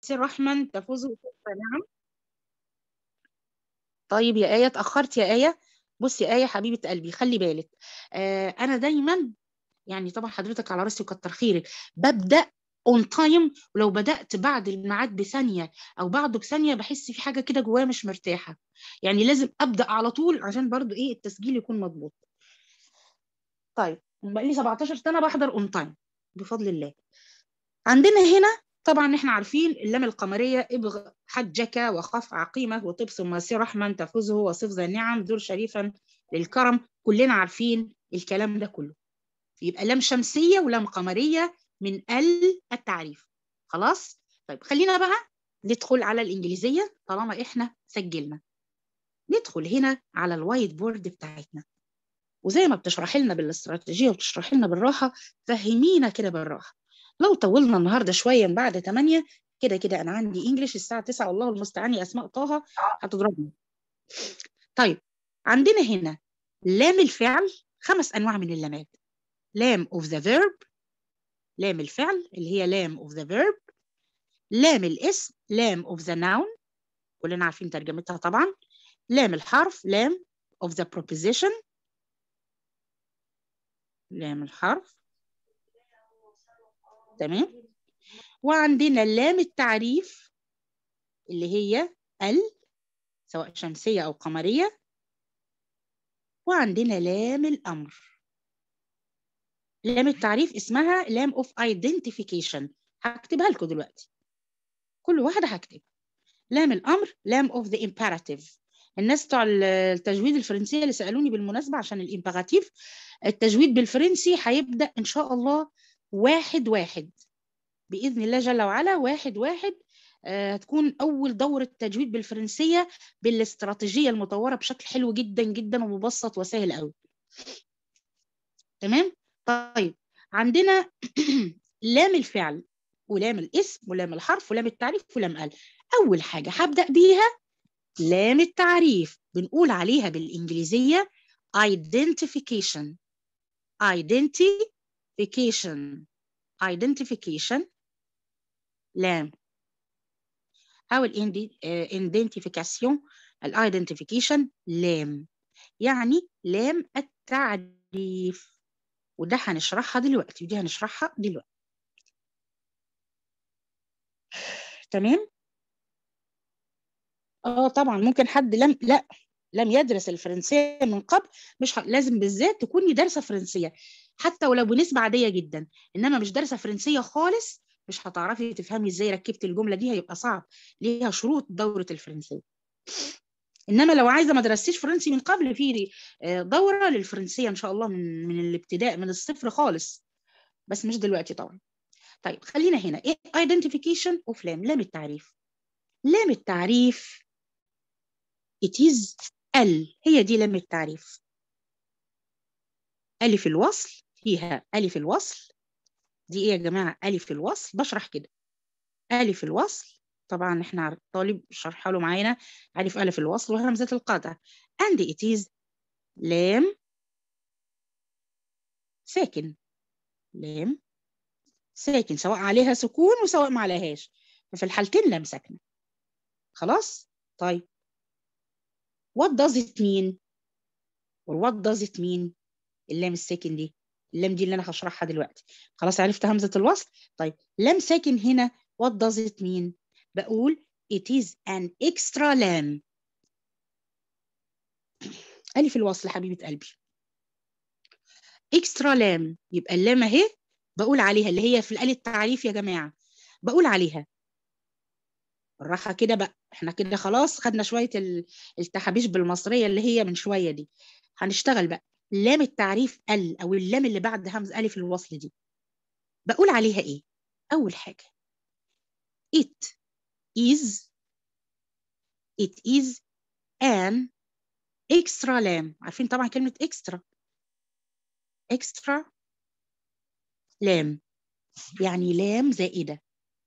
مسير رحمن تفوز نعم طيب يا آية اتأخرت يا آية بصي يا آية حبيبة قلبي خلي بالك آه أنا دايما يعني طبعا حضرتك على راسي وكتر خيرك ببدأ اون تايم ولو بدأت بعد الميعاد بثانية أو بعده بثانية بحس في حاجة كده جوايا مش مرتاحة يعني لازم أبدأ على طول عشان برضو إيه التسجيل يكون مضبوط طيب بقى لي 17 سنة بحضر اون تايم بفضل الله عندنا هنا طبعا احنا عارفين اللام القمرية ابغ حجك وخف عقيمة وطب ثم سير رحما تفوزه وصف ذا النعم ذو شريفا للكرم كلنا عارفين الكلام ده كله يبقى لام شمسية ولام قمرية من ال التعريف خلاص طيب خلينا بقى ندخل على الإنجليزية طالما احنا سجلنا ندخل هنا على الوايت بورد بتاعتنا وزي ما بتشرحي لنا بالاستراتيجية وبتشرحي لنا بالراحة فهمينا كده بالراحة لو طولنا النهارده شويه من بعد 8 كده كده انا عندي انجليش الساعه 9 والله المستعان يا اسماء طه هتضربني طيب عندنا هنا لام الفعل خمس انواع من اللامات لام اوف ذا فيرب لام الفعل اللي هي لام اوف ذا فيرب لام الاسم لام اوف ذا ناون كلنا عارفين ترجمتها طبعا لام الحرف لام اوف ذا proposition لام الحرف تمام وعندنا لام التعريف اللي هي ال سواء شمسية أو قمرية وعندنا لام الأمر لام التعريف اسمها لام اوف ايدنتيفيكيشن هكتبها لكم دلوقتي كل واحدة هكتب لام الأمر لام اوف ذا imperative الناس بتوع التجويد الفرنسية اللي سألوني بالمناسبة عشان الإمبراتيف التجويد بالفرنسي هيبدأ إن شاء الله واحد واحد بإذن الله جل وعلا واحد واحد آه هتكون أول دورة تجويد بالفرنسية بالاستراتيجية المطورة بشكل حلو جدا جدا ومبسط وسهل قوي تمام طيب عندنا لام الفعل ولام الاسم ولام الحرف ولام التعريف ولام ال أول حاجة هبدأ بيها لام التعريف بنقول عليها بالإنجليزية identification identification identification لام أو الإيدنتيفيكاسيون الإيدنتيفيكيشن لام يعني لام التعريف وده هنشرحها دلوقتي ودي هنشرحها دلوقتي تمام اه طبعا ممكن حد لم لا لم يدرس الفرنسية من قبل مش ه... لازم بالذات تكوني دارسة فرنسية حتى ولو بنسبة عادية جدا إنما مش دارسة فرنسية خالص مش هتعرفي تفهمي إزاي ركبت الجملة دي هيبقى صعب ليها شروط دورة الفرنسية إنما لو عايزة ما درستيش فرنسي من قبل في دورة للفرنسية إن شاء الله من من الابتداء من الصفر خالص بس مش دلوقتي طبعا طيب خلينا هنا إيه identification of لام لام التعريف لام التعريف it is ال هي دي لام التعريف ألف الوصل فيها ألف الوصل دي إيه يا جماعة ألف الوصل بشرح كده ألف الوصل طبعا إحنا الطالب شرحها له معانا ألف ألف الوصل وهمزة القطع and it is لام ساكن لام ساكن سواء عليها سكون وسواء ما عليهاش ففي الحالتين لام ساكنة خلاص طيب what does it mean or what does it mean اللام الساكن دي اللام دي اللي انا هشرحها دلوقتي خلاص عرفت همزة الوصل طيب لام ساكن هنا what does it mean بقول it is an extra لام ألف الوصل حبيبة قلبي extra لام يبقى اللام اهي بقول عليها اللي هي في الآلة التعريف يا جماعة بقول عليها بالراحه كده بقى احنا كده خلاص خدنا شويه التحابيش بالمصريه اللي هي من شويه دي هنشتغل بقى لام التعريف ال او اللام اللي بعد همز الف الوصل دي بقول عليها ايه اول حاجه it is it is an extra لام عارفين طبعا كلمه extra extra لام يعني لام زائده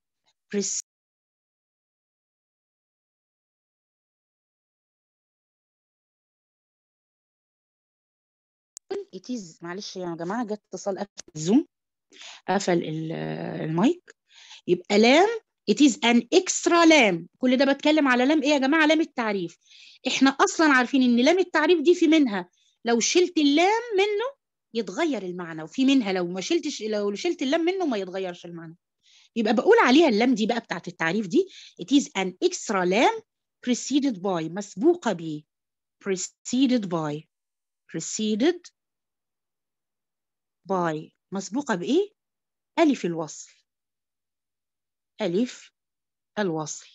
it is معلش يا جماعه جت اتصال قفل الزوم قفل المايك يبقى لام it is an extra لام كل ده بتكلم على لام ايه يا جماعه لام التعريف احنا اصلا عارفين ان لام التعريف دي في منها لو شلت اللام منه يتغير المعنى وفي منها لو ما شلتش لو شلت اللام منه ما يتغيرش المعنى يبقى بقول عليها اللام دي بقى بتاعت التعريف دي it is an extra لام preceded by مسبوقة ب preceded by preceded by مسبوقة بإيه؟ ألف الوصل ألف الوصل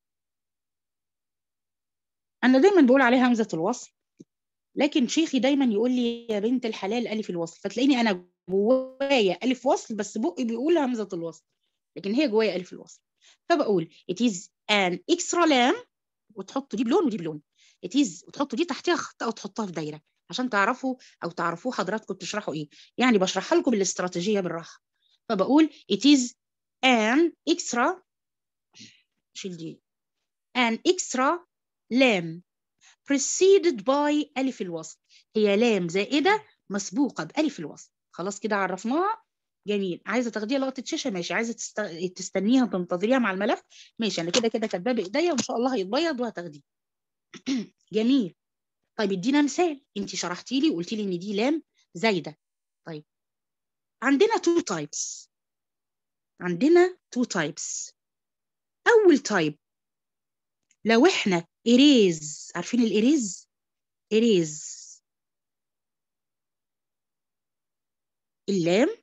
أنا دايما بقول عليها همزة الوصل لكن شيخي دايما يقول لي يا بنت الحلال ألف الوصل فتلاقيني أنا جوايا ألف وصل بس بقي بيقول همزة الوصل لكن هي جوايا ألف الوصل فبقول it is an extra lamb وتحط دي بلون ودي بلون it is وتحطوا دي تحتها خط أو تحطها في دايرة عشان تعرفوا أو تعرفوه حضراتكم بتشرحوا إيه يعني بشرحها لكم بالاستراتيجية بالراحة فبقول it is an extra شيل دي an extra لام preceded by ألف الوصل هي لام زائدة مسبوقة بألف الوصل خلاص كده عرفناها جميل عايزه تاخديها لقطه شاشه ماشي عايزه تست... تستنيها تنتظريها مع الملف ماشي انا كده كده كاتباه بايديا وان شاء الله هيتبيض وهتاخديه جميل طيب ادينا مثال انت شرحتي لي وقلتي لي ان دي لام زايده طيب عندنا تو تايبس عندنا تو تايبس اول تايب لو احنا إريز عارفين الإريز إريز اللام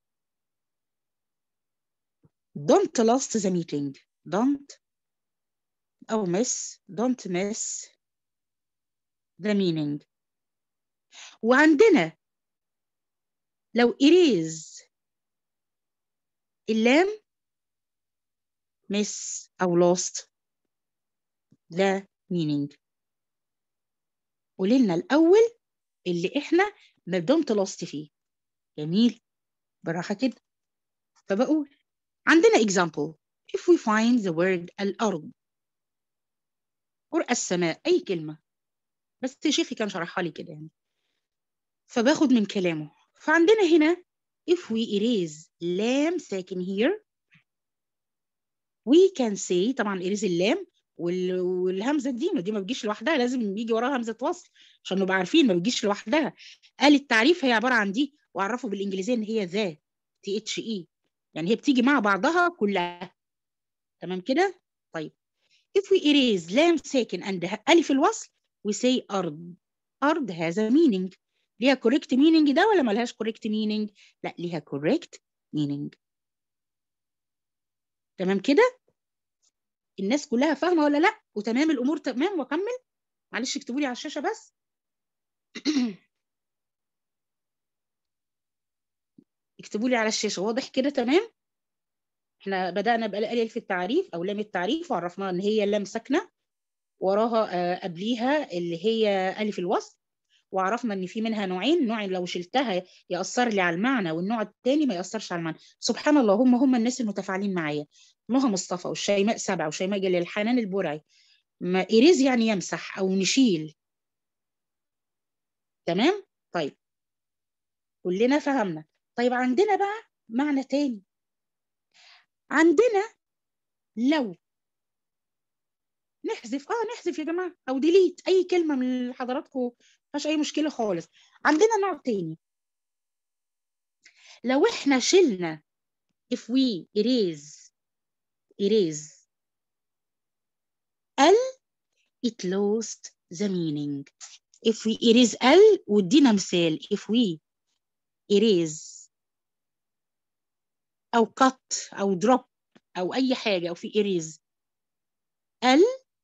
don't lost the meeting don't أو miss don't miss the meaning وعندنا لو erase اللام miss أو lost the meaning قولي لنا الأول اللي إحنا ما don't lost فيه جميل براحة كده فبقول عندنا example if we find the word الأرض or السماء أي كلمة بس شيخي كان شرحها لي كده يعني فباخد من كلامه فعندنا هنا if we erase لام ساكن here we can say طبعا erase اللام وال... والهمزه دي ما دي ما بتجيش لوحدها لازم بيجي وراها همزه وصل عشان نبقى عارفين ما بتجيش لوحدها قال التعريف هي عباره عن دي واعرفه بالانجليزيه ان هي ذا تي اتش اي يعني هي بتيجي مع بعضها كلها تمام كده طيب if we erase لام ساكن and ألف الوصل we say أرض أرض هذا meaning ليها correct meaning ده ولا ملهاش correct meaning لا ليها correct meaning تمام كده الناس كلها فاهمة ولا لا وتمام الأمور تمام وأكمل معلش اكتبوا لي على الشاشة بس اكتبوا لي على الشاشة واضح كده تمام احنا بدأنا بألف التعريف أو لام التعريف وعرفنا إن هي لام ساكنة وراها آه قبليها اللي هي ألف الوصل وعرفنا إن في منها نوعين نوع لو شلتها يأثر لي على المعنى والنوع الثاني ما يأثرش على المعنى سبحان الله هم هم الناس المتفاعلين معايا نهى مصطفى والشيماء سبع وشيماء جلال الحنان البرعي ما إيريز يعني يمسح أو نشيل تمام طيب كلنا فهمنا طيب عندنا بقى معنى تاني عندنا لو نحذف اه نحذف يا جماعه او ديليت اي كلمه من حضراتكم مفيهاش اي مشكله خالص عندنا نوع تاني لو احنا شلنا if we erase erase ال it lost the meaning if we erase ال وادينا مثال if we erase او cut او drop او اي حاجه او في erase ال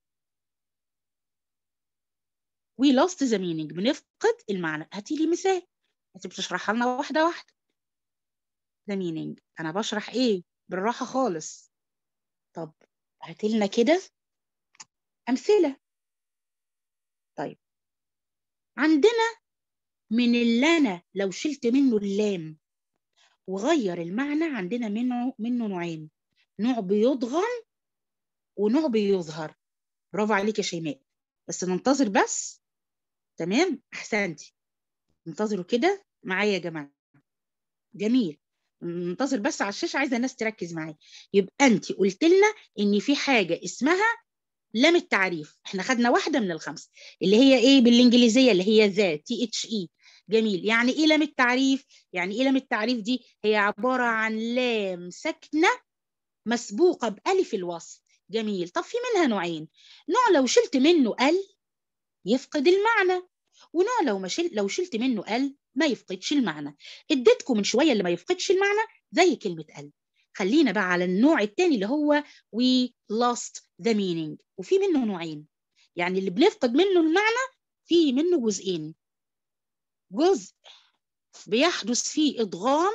we lost the meaning بنفقد المعنى هاتي لي مثال انت بتشرحها لنا واحده واحده the meaning انا بشرح ايه بالراحه خالص طب هاتي لنا كده امثله طيب عندنا من اللي انا لو شلت منه اللام وغير المعنى عندنا منه منه نوعين نوع بيضغم ونوع بيظهر برافو عليك يا شيماء بس ننتظر بس تمام احسنتي انتظروا كده معايا يا جماعه جميل منتظر بس على الشاشه عايزه الناس تركز معايا يبقى انت قلت لنا ان في حاجه اسمها لام التعريف احنا خدنا واحده من الخمس اللي هي ايه بالانجليزيه اللي هي ذا تي اتش اي جميل يعني ايه لام التعريف يعني ايه لام التعريف دي هي عباره عن لام ساكنه مسبوقه بالف الوصل جميل طب في منها نوعين نوع لو شلت منه ال يفقد المعنى ونوع لو ما شل لو شلت منه ال ما يفقدش المعنى اديتكم من شويه اللي ما يفقدش المعنى زي كلمه ال خلينا بقى على النوع الثاني اللي هو we lost the meaning وفي منه نوعين يعني اللي بنفقد منه المعنى في منه جزئين جزء بيحدث فيه ادغام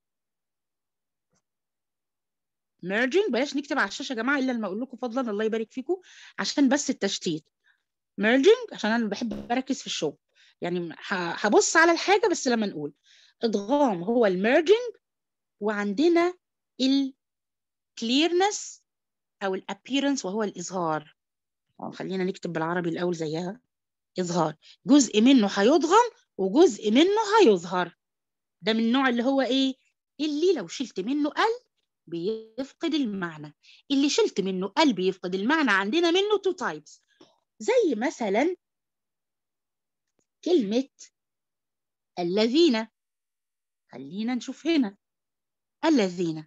merging بلاش نكتب على الشاشه يا جماعه الا لما اقول لكم فضلا الله يبارك فيكم عشان بس التشتيت merging عشان انا بحب اركز في الشغل يعني هبص على الحاجه بس لما نقول ادغام هو الميرجنج وعندنا الكليرنس او الابييرنس وهو الاظهار خلينا نكتب بالعربي الاول زيها اظهار جزء منه هيضغم وجزء منه هيظهر ده من النوع اللي هو ايه اللي لو شلت منه ال بيفقد المعنى اللي شلت منه ال بيفقد المعنى عندنا منه تو تايبس زي مثلا كلمة الذين خلينا نشوف هنا الذين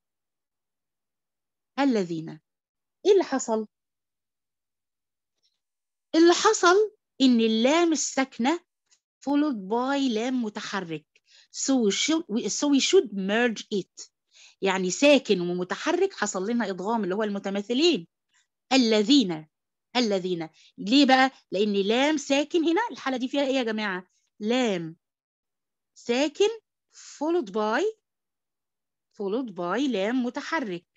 الذين ايه اللي حصل اللي حصل ان اللام الساكنه followed by لام متحرك so we should, so we should merge it يعني ساكن ومتحرك حصل لنا ادغام اللي هو المتماثلين الذين الذين ليه بقى لان لام ساكن هنا الحاله دي فيها ايه يا جماعه لام ساكن followed by followed by لام متحرك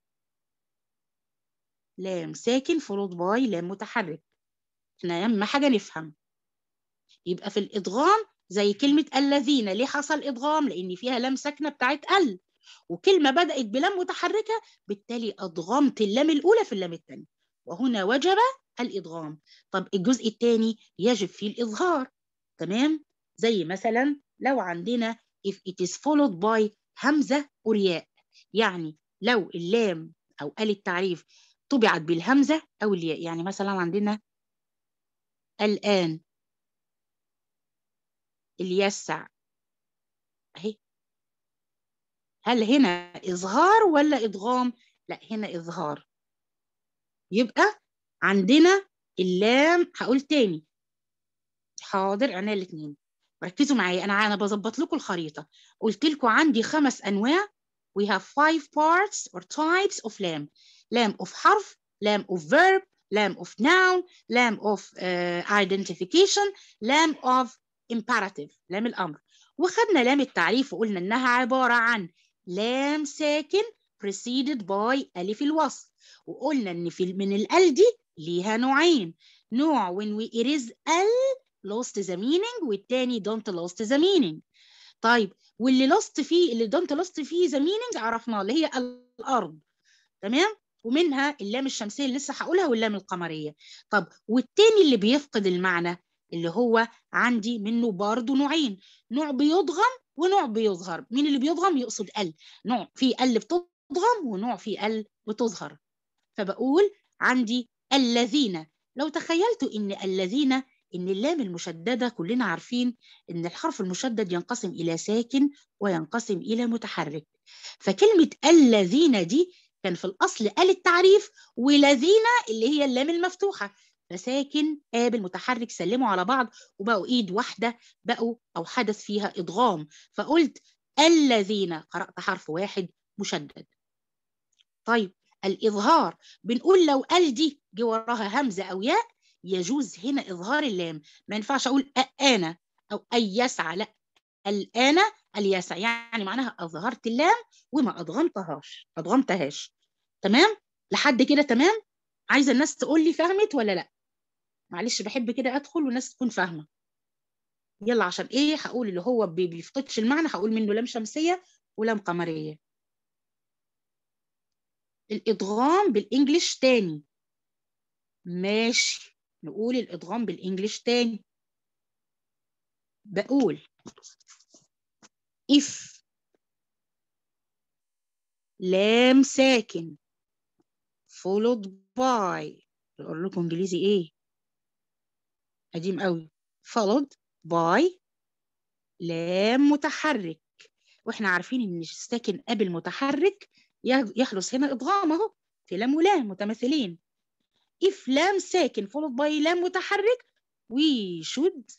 لام ساكن followed by لام متحرك احنا اهم حاجه نفهم يبقى في الادغام زي كلمه الذين ليه حصل ادغام لان فيها لام ساكنه بتاعت ال وكلمه بدات بلام متحركه بالتالي ادغمت اللام الاولى في اللام الثانيه وهنا وجب الادغام طب الجزء الثاني يجب فيه الاظهار تمام زي مثلا لو عندنا if it is followed by همزه أو يعني لو اللام او ال التعريف طبعت بالهمزه او الياء يعني مثلا عندنا الان اليسع اهي هل هنا اظهار ولا ادغام لا هنا اظهار يبقى عندنا اللام هقول تاني حاضر عينيا الاثنين ركزوا معايا انا انا بظبط لكم الخريطه قلت لكم عندي خمس انواع we have five parts or types of لام لام of حرف لام of verb لام of noun لام of uh, identification لام of imperative لام الامر وخدنا لام التعريف وقلنا انها عباره عن لام ساكن preceded by الف الوصل وقلنا ان في من الال دي ليها نوعين نوع when we erase ال lost the meaning والتاني don't lost the meaning طيب واللي lost فيه اللي don't lost فيه the meaning عرفناه اللي هي الارض تمام ومنها اللام الشمسيه اللي لسه هقولها واللام القمريه طب والتاني اللي بيفقد المعنى اللي هو عندي منه برضه نوعين نوع بيضغم ونوع بيظهر مين اللي بيضغم يقصد ال نوع في ال بتضغم ونوع في ال بتظهر فبقول عندي الذين لو تخيلتوا ان الذين ان اللام المشدده كلنا عارفين ان الحرف المشدد ينقسم الى ساكن وينقسم الى متحرك فكلمه الذين دي كان في الاصل ال التعريف ولذين اللي هي اللام المفتوحه فساكن قابل متحرك سلموا على بعض وبقوا ايد واحده بقوا او حدث فيها ادغام فقلت الذين قرات حرف واحد مشدد طيب الإظهار بنقول لو ال دي جه وراها همزة أو ياء يجوز هنا إظهار اللام ما ينفعش أقول أنا أو أي يسعى لا الآن اليسع يعني معناها أظهرت اللام وما أضغمتهاش أضغمتهاش تمام لحد كده تمام عايزة الناس تقول لي فهمت ولا لا معلش بحب كده أدخل والناس تكون فاهمة يلا عشان إيه هقول اللي هو بيفقدش المعنى هقول منه لام شمسية ولام قمرية الادغام بالانجلش تاني ماشي نقول الادغام بالانجلش تاني بقول if لام ساكن followed by اقول لكم انجليزي ايه قديم قوي followed by لام متحرك واحنا عارفين ان الساكن قبل متحرك يحدث هنا ادغام اهو في لام ولام متماثلين if لام ساكن followed by لام متحرك we should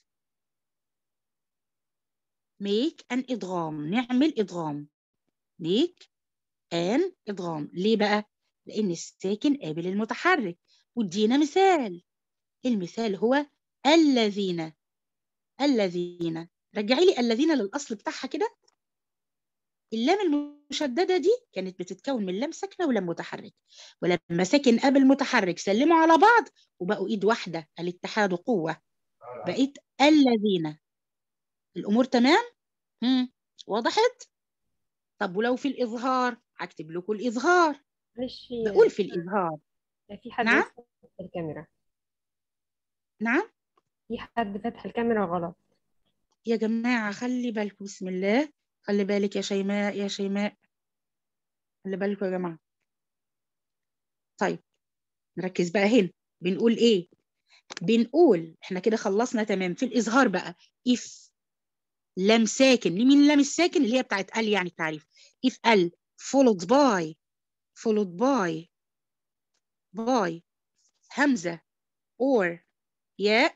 make an ادغام نعمل ادغام make an ادغام ليه بقى لان الساكن قابل المتحرك ودينا مثال المثال هو الذين الذين رجعي لي الذين للاصل بتاعها كده اللام المشدده دي كانت بتتكون من لام ساكنه ولام متحرك ولما ساكن قبل متحرك سلموا على بعض وبقوا ايد واحده الاتحاد قوه بقيت الذين الامور تمام هم. وضحت طب ولو في الاظهار هكتب لكم الاظهار معلش بقول في الاظهار في حد نعم؟ لسه فاتح الكاميرا نعم في حد فاتح الكاميرا غلط يا جماعه خلي بالكم بسم الله خلي بالك يا شيماء يا شيماء خلي بالكم يا جماعه طيب نركز بقى هنا بنقول ايه بنقول احنا كده خلصنا تمام في الاظهار بقى if لام ساكن لمين اللام الساكن اللي هي بتاعت ال يعني التعريف if ال followed by followed by by همزة or ياء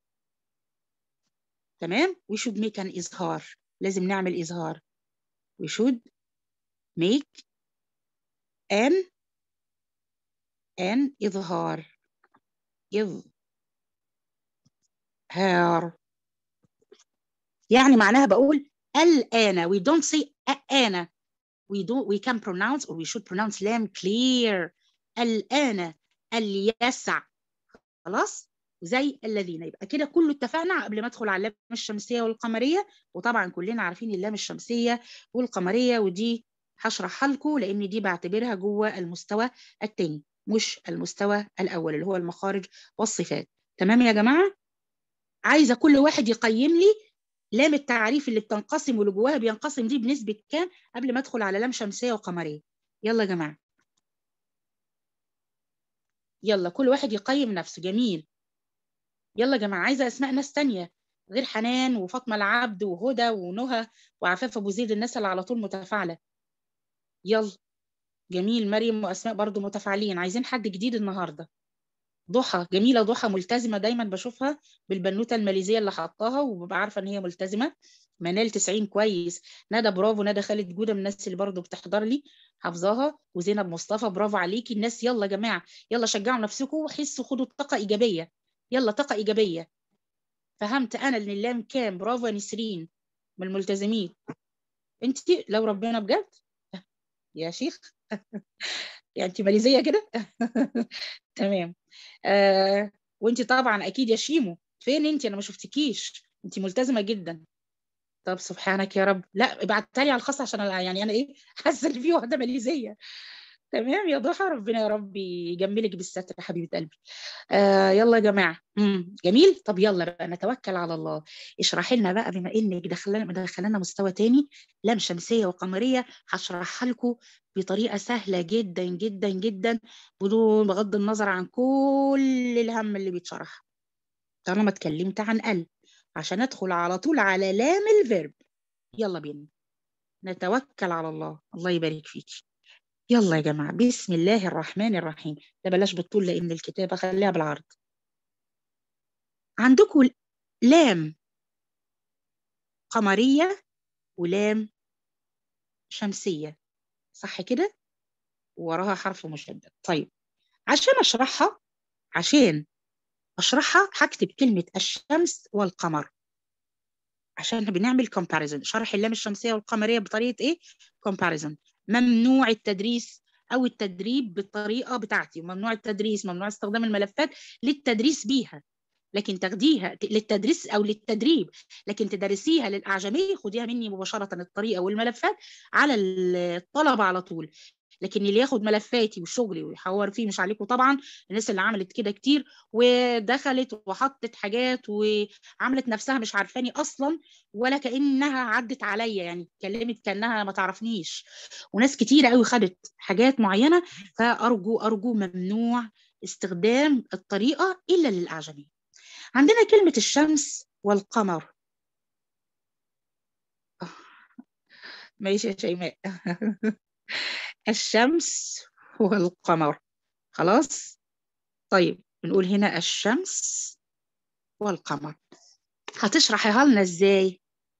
تمام we should make an إظهار لازم نعمل إظهار we should make an an إظهار إظهار يعني معناها بقول الآن we don't say أنا we don't we can pronounce or we should pronounce لام clear الآن اليسع خلاص زي الذين يبقى كده كله اتفقنا قبل ما ادخل على اللام الشمسيه والقمريه وطبعا كلنا عارفين اللام الشمسيه والقمريه ودي هشرحها لكم لان دي بعتبرها جوه المستوى الثاني مش المستوى الاول اللي هو المخارج والصفات تمام يا جماعه عايزه كل واحد يقيم لي لام التعريف اللي بتنقسم واللي جواها بينقسم دي بنسبه كام قبل ما ادخل على لام شمسيه وقمريه يلا يا جماعه يلا كل واحد يقيم نفسه جميل يلا يا جماعه عايزه اسماء ناس تانية غير حنان وفاطمه العبد وهدى ونهى وعفاف ابو زيد الناس اللي على طول متفاعله يلا جميل مريم واسماء برضو متفاعلين عايزين حد جديد النهارده ضحى جميله ضحى ملتزمه دايما بشوفها بالبنوته الماليزيه اللي حطاها وببقى عارفه ان هي ملتزمه منال 90 كويس ندى برافو ندى خالد جوده من الناس اللي برضو بتحضر لي حافظاها وزينب مصطفى برافو عليكي الناس يلا يا جماعه يلا شجعوا نفسكم وحسوا خدوا طاقه ايجابيه يلا طاقه ايجابيه فهمت انا ان اللام كام برافو يا نسرين من الملتزمين انت لو ربنا بجد يا شيخ يعني انت ماليزيه كده تمام آه وانت طبعا اكيد يا شيمو فين انت انا ما شفتكيش انت ملتزمه جدا طب سبحانك يا رب لا ابعتها لي على الخاص عشان أنا- يعني انا ايه حاسه ان في واحده ماليزيه تمام يا ضحى ربنا يا رب يجملك بالستر يا حبيبه قلبي آه يلا يا جماعه مم. جميل طب يلا بقى نتوكل على الله اشرحي لنا بقى بما انك دخلنا دخلنا مستوى تاني لام شمسيه وقمريه هشرحها لكم بطريقه سهله جدا جدا جدا بدون بغض النظر عن كل الهم اللي بيتشرح طالما اتكلمت عن ال عشان ادخل على طول على لام الفيرب يلا بينا نتوكل على الله الله يبارك فيكي يلا يا جماعة بسم الله الرحمن الرحيم ده بلاش بالطول لأن الكتابة خليها بالعرض عندكم لام قمرية ولام شمسية صح كده وراها حرف مشدد طيب عشان أشرحها عشان أشرحها هكتب كلمة الشمس والقمر عشان بنعمل comparison شرح اللام الشمسية والقمرية بطريقة إيه comparison ممنوع التدريس أو التدريب بالطريقة بتاعتي وممنوع التدريس ممنوع استخدام الملفات للتدريس بيها لكن تاخديها للتدريس أو للتدريب لكن تدرسيها للأعجمية خديها مني مباشرة الطريقة والملفات على الطلبة على طول لكن اللي ياخد ملفاتي وشغلي ويحور فيه مش عليكم طبعا الناس اللي عملت كده كتير ودخلت وحطت حاجات وعملت نفسها مش عارفاني اصلا ولا كانها عدت عليا يعني اتكلمت كانها ما تعرفنيش وناس كتير قوي خدت حاجات معينه فارجو ارجو ممنوع استخدام الطريقه الا للاعجمي عندنا كلمه الشمس والقمر ماشي يا شيماء الشمس والقمر خلاص طيب بنقول هنا الشمس والقمر هتشرحيها لنا ازاي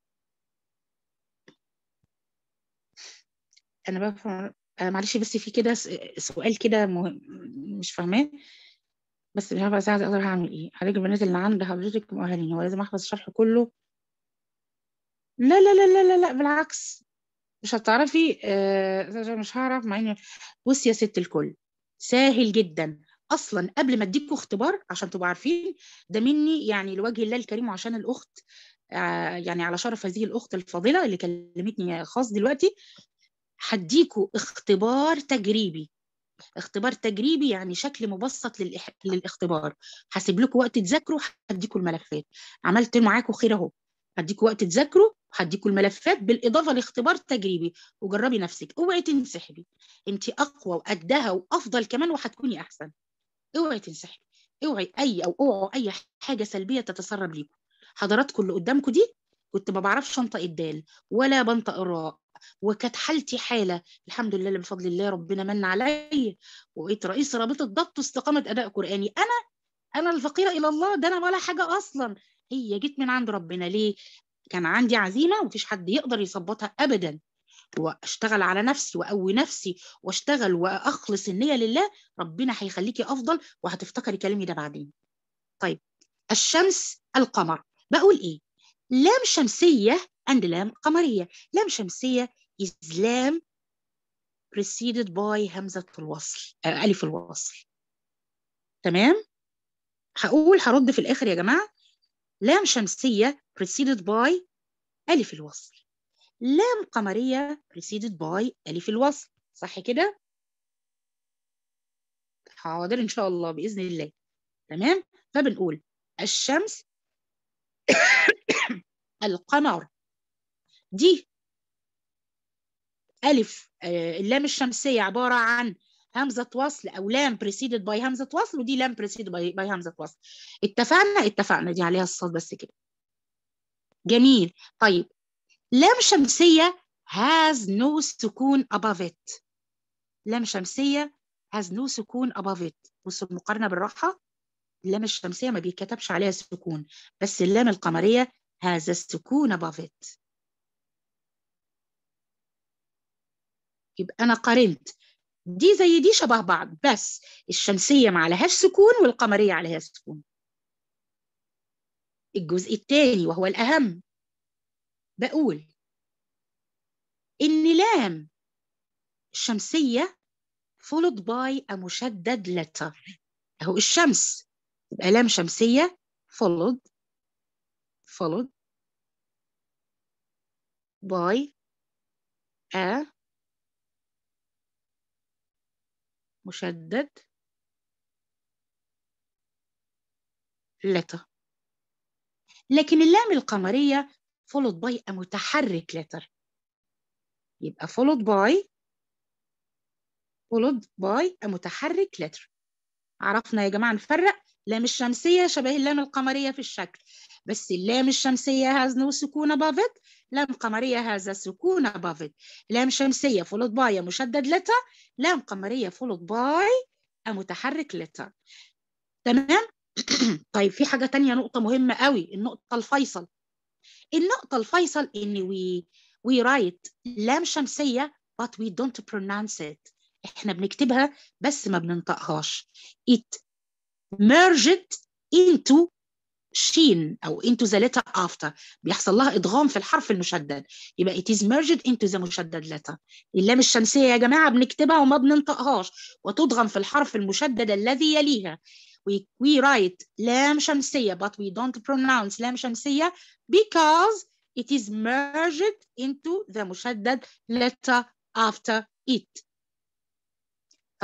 انا بفهم أنا معلش بس في كده س- سؤال كده مهم مش فاهماه بس مش عارفه اساعد اقدر اعمل ايه حضرتك البنات اللي عند حضرتك مؤهلين هو لازم احفظ الشرح كله لا لا لا لا لا, لا بالعكس مش هتعرفي آه مش هعرف مع اني بصي يا ست الكل سهل جدا اصلا قبل ما اديكوا اختبار عشان تبقوا عارفين ده مني يعني لوجه الله الكريم وعشان الاخت آه يعني على شرف هذه الاخت الفاضله اللي كلمتني خاص دلوقتي هديكوا اختبار تجريبي اختبار تجريبي يعني شكل مبسط للإح... للاختبار هسيب لكم وقت تذاكروا هديكوا الملفات عملت معاكم خير اهو هديكوا وقت تذاكروا هديكوا الملفات بالاضافه لاختبار تجريبي وجربي نفسك اوعي تنسحبي انت اقوى واجدها وافضل كمان وهتكوني احسن اوعي تنسحبي اوعي اي او اوعوا اي حاجه سلبيه تتسرب ليكم حضراتكم اللي قدامكم دي كنت ما بعرفش انطق الدال ولا بنطق الراء وكانت حالتي حاله الحمد لله اللي بفضل الله ربنا من عليا وبقيت رئيس رابطه ضبط واستقامه اداء قراني انا انا الفقيره الى الله ده انا ولا حاجه اصلا هي جيت من عند ربنا ليه كان عندي عزيمه ومفيش حد يقدر يظبطها ابدا واشتغل على نفسي واقوي نفسي واشتغل واخلص النيه لله ربنا هيخليكي افضل وهتفتكري كلامي ده بعدين طيب الشمس القمر بقول ايه لام شمسيه and لام قمريه لام شمسيه is لام preceded by همزه الوصل آه الف الوصل تمام هقول هرد في الاخر يا جماعه لام شمسيه preceded by الف الوصل لام قمريه preceded by الف الوصل صح كده حاضر ان شاء الله باذن الله تمام فبنقول الشمس القمر دي ألف آه، اللام الشمسية عبارة عن همزة وصل أو لام preceded by همزة وصل ودي لام preceded by, by همزة وصل اتفقنا اتفقنا دي عليها الصوت بس كده جميل طيب لام شمسية has no سكون above it لام شمسية has no سكون above it بصوا المقارنة بالراحة اللام الشمسية ما بيتكتبش عليها سكون بس اللام القمرية has السكون above it يبقى أنا قارنت دي زي دي شبه بعض بس الشمسية ما عليهاش سكون والقمرية عليها سكون الجزء الثاني وهو الأهم بقول إن لام الشمسية followed by a مشدد letter أهو الشمس يبقى لام شمسية followed followed by a مشدد letter لكن اللام القمرية followed by a متحرك letter يبقى followed by followed by a متحرك letter عرفنا يا جماعة نفرق لام الشمسية شبه اللام القمرية في الشكل بس اللام الشمسية has no سكون above it لام قمرية has a سكون above it لام شمسية followed by a مشدد letter لام قمرية followed by a متحرك letter تمام طيب في حاجة تانية نقطة مهمة قوي النقطة الفيصل النقطة الفيصل إن we we write لام شمسية but we don't pronounce it إحنا بنكتبها بس ما بننطقهاش it merged into شين أو into the letter after بيحصل لها إدغام في الحرف المشدد يبقى it is merged into the مشدد letter اللام الشمسية يا جماعة بنكتبها وما بننطقهاش وتدغم في الحرف المشدد الذي يليها we, we write لام شمسية but we don't pronounce لام شمسية because it is merged into the مشدد letter after it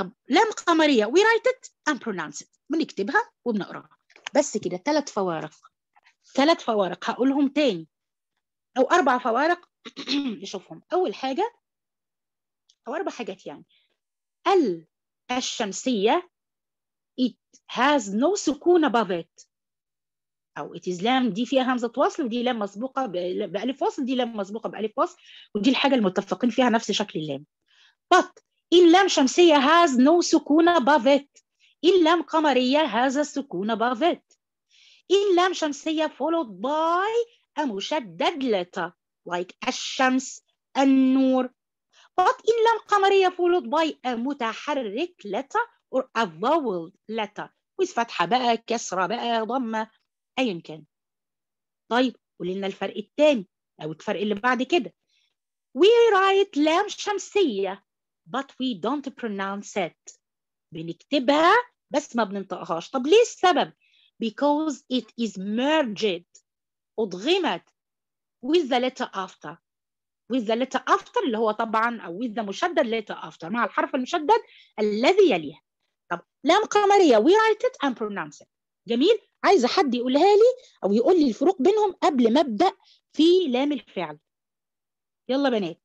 طب لام قمريه we write it and pronounce it بنكتبها وبنقراها بس كده ثلاث فوارق ثلاث فوارق هقولهم تاني او اربع فوارق نشوفهم اول حاجه او اربع حاجات يعني ال الشمسيه it has no سكون above it او it is لام دي فيها همزه وصل ودي لام مسبوقه ب- بالف وصل دي لام مسبوقه بالف وصل ودي الحاجه المتفقين فيها نفس شكل اللام but إن لام شمسيه has no سكون above it إن لام قمريه has a سكون above it إن لام شمسيه followed by a مشدد letter like الشمس النور but إن لام قمريه followed by a متحرك letter or a vowel letter with فتحه بقى كسره بقى ضمه ايا كان طيب قولي لنا الفرق الثاني او الفرق اللي بعد كده we write لام شمسيه but we don't pronounce it بنكتبها بس ما بننطقهاش طب ليه السبب because it is merged أضغمت with the letter after with the letter after اللي هو طبعا أو with the مشدد letter after مع الحرف المشدد الذي يليها طب لام قمرية we write it and pronounce it جميل عايزة حد يقولها لي أو يقول لي الفروق بينهم قبل ما أبدأ في لام الفعل يلا بنات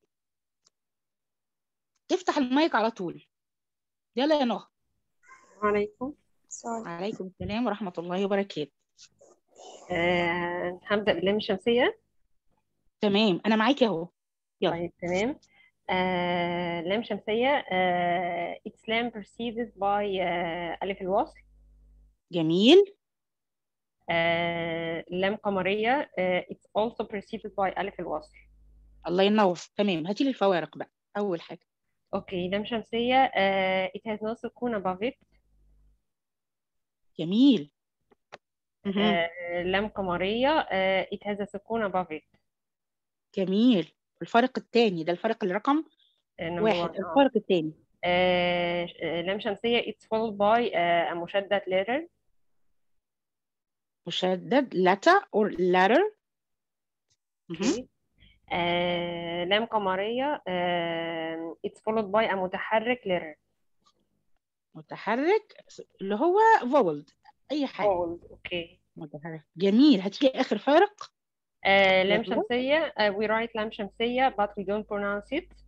افتح المايك على طول يلا يا نهى عليكم عليكم السلام ورحمة الله وبركاته آه هبدأ باللام الشمسية تمام أنا معاكي أهو يلا طيب تمام آه لام شمسية آه it's لام preceded by آه ألف الوصل جميل آه لام قمرية آه it's also preceded by ألف الوصل الله ينور تمام هاتي لي الفوارق بقى أول حاجة اوكي لام شمسية آه it has no سكون above it جميل مهم. آه لام قمرية آه it has a سكون above it جميل الفرق الثاني ده الفرق الرقم آه number واحد one. آه. الفرق الثاني آه آه، لام شمسية it's followed by آه مشدد letter مشدد letter or letter مهم. اوكي آه لام قمرية آه it's followed by a متحرك letter متحرك اللي هو vowel أي حاجة followed اوكي متحرك جميل هاتي لي آخر فارق آه لام يلا. شمسية آه we write لام شمسية but we don't pronounce it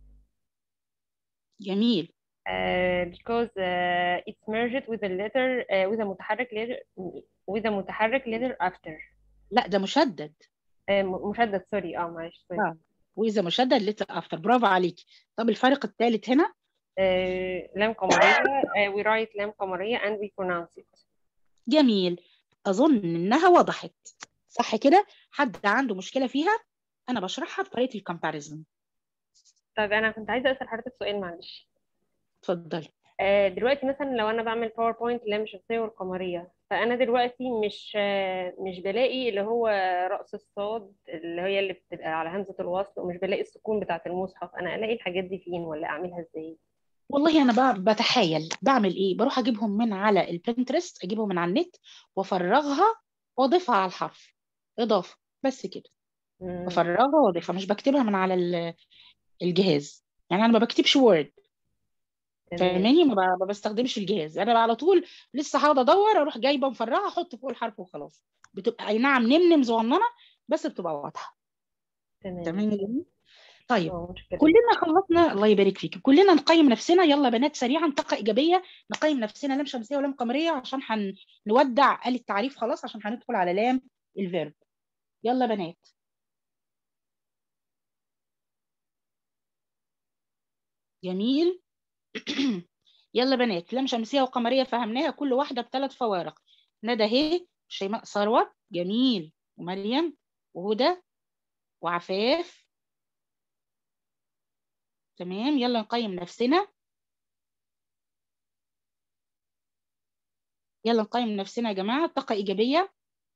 جميل آه because آه it's merged with a letter آه with a متحرك letter with a متحرك letter after لا ده مشدد آه م- مشدد سوري اه معلش سوري آه. وإذا مشدد letter after برافو عليكي طب الفرق الثالث هنا آه لام قمرية آه we write لام قمرية and we pronounce it جميل أظن إنها وضحت صح كده حد عنده مشكلة فيها أنا بشرحها بطريقة الكومباريزن طيب أنا كنت عايزة أسأل حضرتك سؤال معلش اتفضلي آه، دلوقتي مثلا لو انا بعمل باوربوينت اللي هي مش الشمسيه والقمريه فانا دلوقتي مش آه، مش بلاقي اللي هو رأس الصاد اللي هي اللي بتبقى على همزه الوصل ومش بلاقي السكون بتاعه المصحف انا الاقي الحاجات دي فين ولا اعملها ازاي والله انا بقى بتحايل بعمل ايه بروح اجيبهم من على البنترست اجيبهم من على النت وافرغها واضيفها على الحرف اضافه بس كده مم. بفرغها واضيفها مش بكتبها من على ال- الجهاز يعني انا ما بكتبش وورد تمام فاهماني ما ب- ما بستخدمش الجهاز انا على طول لسه هقعد ادور اروح جايبه مفرغه احط فوق الحرف وخلاص بتبقى اي نعم نمنم صغننه بس بتبقى واضحه تمام تمام يا جميل طيب اه مشكلة كلنا خلصنا الله يبارك فيك كلنا نقيم نفسنا يلا بنات سريعا طاقة إيجابية نقيم نفسنا لام شمسية ولام قمرية عشان هنودع آل التعريف خلاص عشان هندخل على لام الفيرب يلا بنات جميل يلا بنات لام شمسية وقمرية فهمناها كل واحدة بثلاث فوارق ندى اهي شيماء ثروت جميل ومريم وهدى وعفاف تمام يلا نقيم نفسنا يلا نقيم نفسنا يا جماعة طاقة إيجابية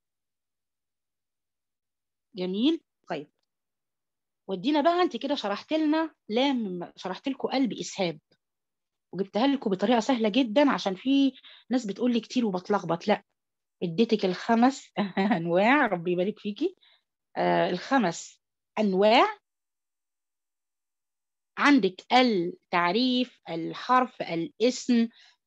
جميل طيب ودينا بقى انت كده شرحت لنا لام شرحت لكم قلب إسهاب وجبتها لكم بطريقة سهلة جدا عشان في ناس بتقول لي كتير وبتلخبط لا اديتك الخمس انواع ربي يبارك فيكي آه الخمس انواع عندك التعريف الحرف الاسم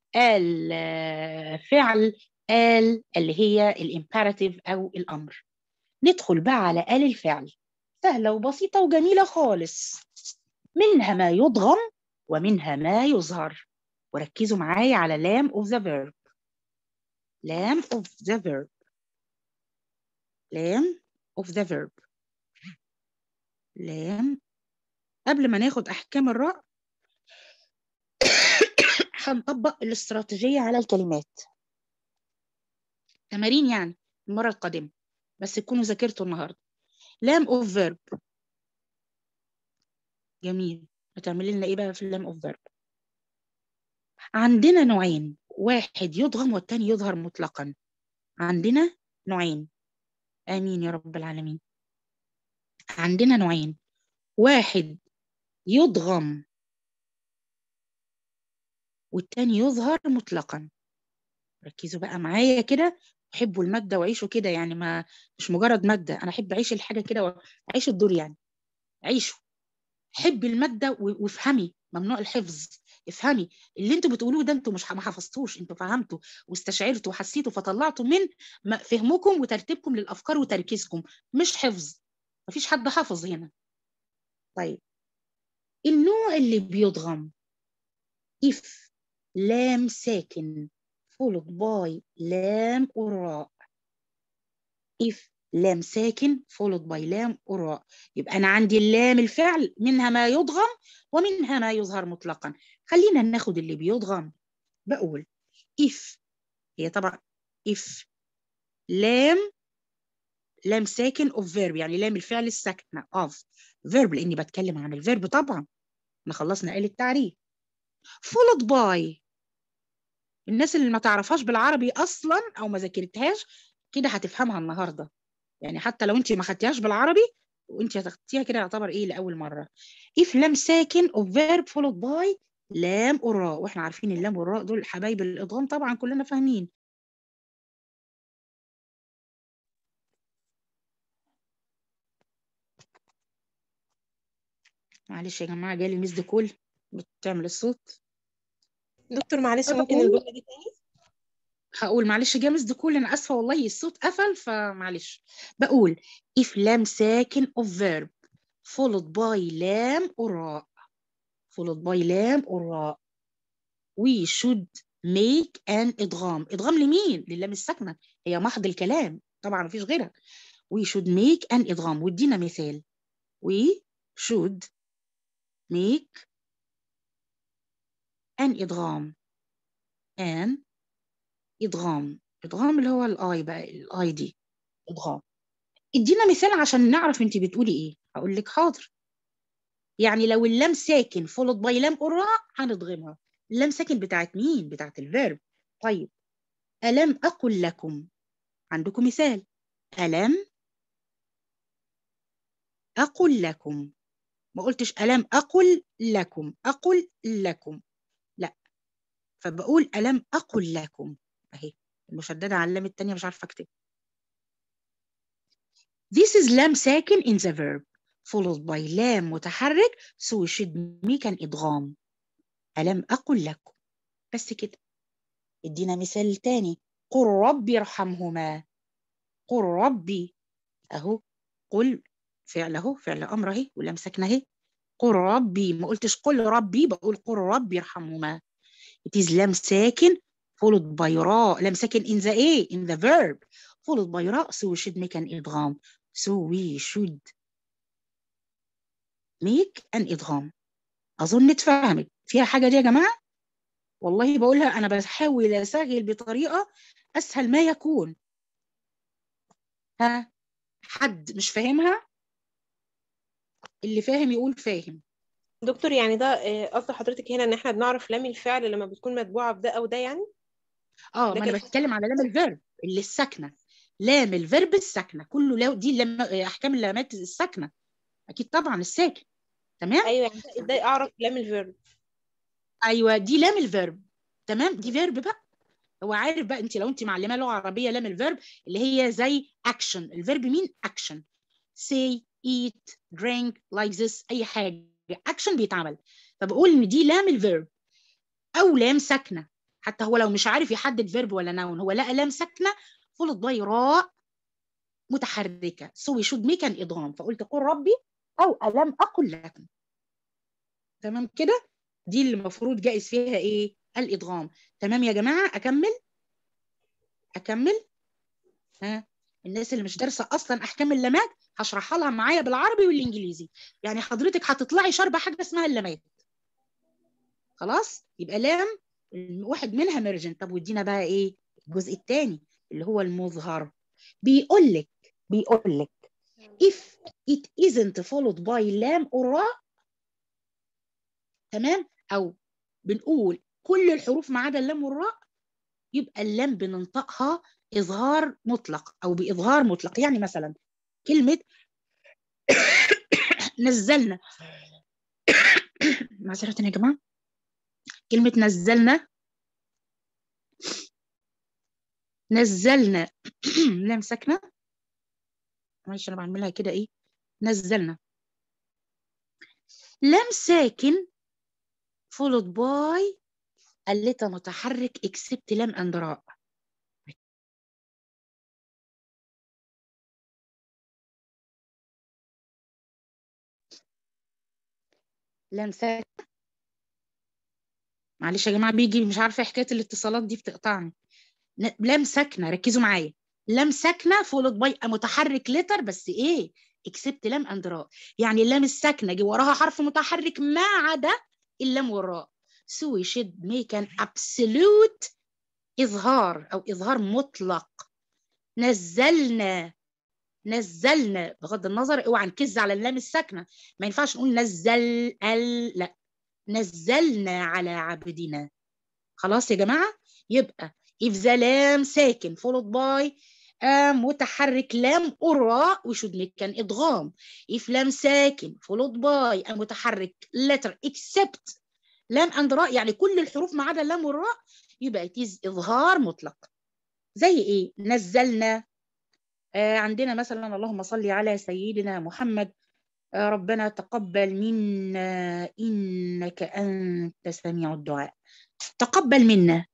الفعل ال اللي هي الامبيراتيف او الامر ندخل بقى على ال الفعل سهله وبسيطه وجميله خالص منها ما يضغم ومنها ما يظهر وركزوا معايا على لام of the verb لام of the verb لام of the verb لام قبل ما ناخد احكام الراء هنطبق الاستراتيجيه على الكلمات تمارين يعني المره القادمه بس تكونوا ذاكرتوا النهارده لام اوف فيرب جميل هتعملي لنا ايه بقى في اللام اوف فيرب عندنا نوعين واحد يضغم والتاني يظهر مطلقا عندنا نوعين امين يا رب العالمين عندنا نوعين واحد يضغم والتاني يظهر مطلقا ركزوا بقى معايا كده حبوا المادة وعيشوا كده يعني ما مش مجرد مادة أنا أحب أعيش الحاجة كده وأعيش الدور يعني عيشوا حبي المادة وافهمي ممنوع الحفظ افهمي اللي انتوا بتقولوه ده انتوا مش ما حفظتوش انتوا فهمتوا واستشعرتوا وحسيتوا فطلعتوا من فهمكم وترتيبكم للافكار وتركيزكم مش حفظ مفيش حد حافظ هنا طيب النوع اللي بيضغم if لام ساكن followed by لام وراء if لام ساكن followed by لام وراء يبقى أنا عندي اللام الفعل منها ما يضغم ومنها ما يظهر مطلقا خلينا ناخد اللي بيضغم بقول if هي طبعا if لام لام ساكن of verb يعني لام الفعل الساكنة of verb لأني بتكلم عن الفيرب طبعا احنا خلصنا قال التعريف followed by الناس اللي ما تعرفهاش بالعربي اصلا او ما ذاكرتهاش كده هتفهمها النهارده يعني حتى لو انت ما خدتيهاش بالعربي وانت هتاخديها كده يعتبر ايه لاول مره if لام ساكن of verb followed by لام والراء واحنا عارفين اللام والراء دول حبايب الادغام طبعا كلنا فاهمين معلش يا جماعه جالي ميس كول بتعمل الصوت دكتور معلش ممكن الجمله دي تاني هقول معلش جامس دخول انا اسفه والله الصوت قفل فمعلش بقول if لام ساكن of verb followed by لام وراء followed by لام وراء we should make an ادغام ادغام لمين للام الساكنه هي محض الكلام طبعا مفيش غيرها we should make an ادغام وادينا مثال we should make an ادغام an ادغام ادغام اللي هو الاي بقى الاي دي ادغام ادينا مثال عشان نعرف انت بتقولي ايه هقول لك حاضر يعني لو اللام ساكن فولد باي لام قراء هنضغمها اللام ساكن بتاعت مين بتاعت الفيرب طيب ألم أقل لكم عندكم مثال ألم أقل لكم ما قلتش ألم أقل لكم أقل لكم لا فبقول ألم أقل لكم أهي المشددة على اللام التانية مش عارفة أكتب This is لام ساكن in the verb followed by لام متحرك so we should make an إدغام ألم أقل لكم بس كده ادينا مثال تاني قل ربي ارحمهما قل ربي أهو قل فعل أهو فعل أمر أهي ولام ساكنة أهي قل ربي ما قلتش قل ربي بقول قل ربي ارحمهما it is لام ساكن followed by راء لام ساكن in the A in the verb followed by راء so we should make an إدغام so we should make an إدغام أظن اتفهمت فيها حاجة دي يا جماعة والله بقولها أنا بحاول أسهل بطريقة أسهل ما يكون ها حد مش فاهمها اللي فاهم يقول فاهم دكتور يعني ده آه، قصد حضرتك هنا ان احنا بنعرف لام الفعل لما بتكون متبوعه بده او ده يعني اه ما انا لكن- بتكلم على لام الفيرب اللي الساكنه لام الفيرب الساكنه كله لو دي لم... احكام اللامات الساكنه اكيد طبعا الساكن تمام ايوه يعني ده- ازاي اعرف لام الفيرب ايوه دي لام الفيرب تمام دي فيرب بقى هو عارف بقى انت لو انت معلمه لغه عربيه لام الفيرب اللي هي زي اكشن الفيرب مين اكشن say eat drink like this اي حاجه اكشن بيتعمل فبقول ان دي لام الفيرب او لام ساكنه حتى هو لو مش عارف يحدد فيرب ولا نون هو لقى لام ساكنه فولد باي راء متحركه سو شود ميك ان ادغام فقلت قل ربي او الم اقل لكم تمام كده دي اللي المفروض جائز فيها ايه الادغام تمام يا جماعه اكمل اكمل ها الناس اللي مش دارسه اصلا احكام اللامات هشرحها لها معايا بالعربي والانجليزي يعني حضرتك هتطلعي شاربه حاجه اسمها اللامات خلاص يبقى لام واحد منها ميرجن طب ودينا بقى ايه الجزء الثاني اللي هو المظهر بيقول لك بيقول لك if it isn't followed by لام or راء تمام او بنقول كل الحروف ما عدا اللام والراء يبقى اللام بننطقها اظهار مطلق او باظهار مطلق يعني مثلا كلمه نزلنا معذره يا جماعه كلمه نزلنا نزلنا لام ساكنه معلش انا بعملها كده ايه نزلنا لام ساكن followed by اللتا متحرك except لام and راء لام ساكن معلش يا جماعه بيجي مش عارفه حكايه الاتصالات دي بتقطعني لام ساكنه ركزوا معايا لام ساكنه فولد باي متحرك لتر بس ايه اكسبت لام اند راء يعني اللام الساكنه جه وراها حرف متحرك ما عدا اللام والراء so we should make an absolute اظهار او اظهار مطلق نزلنا نزلنا بغض النظر اوعى نكز على اللام الساكنه ما ينفعش نقول نزل ال لا نزلنا على عبدنا خلاص يا جماعه يبقى if the لام ساكن followed by آه متحرك لام أراء we should make an إدغام if لام ساكن followed by آه متحرك letter except لام and راء يعني كل الحروف ما عدا اللام والراء يبقى it is إظهار مطلق زي إيه نزلنا آه عندنا مثلا اللهم صل على سيدنا محمد آه ربنا تقبل منا إنك أنت سميع الدعاء تقبل منا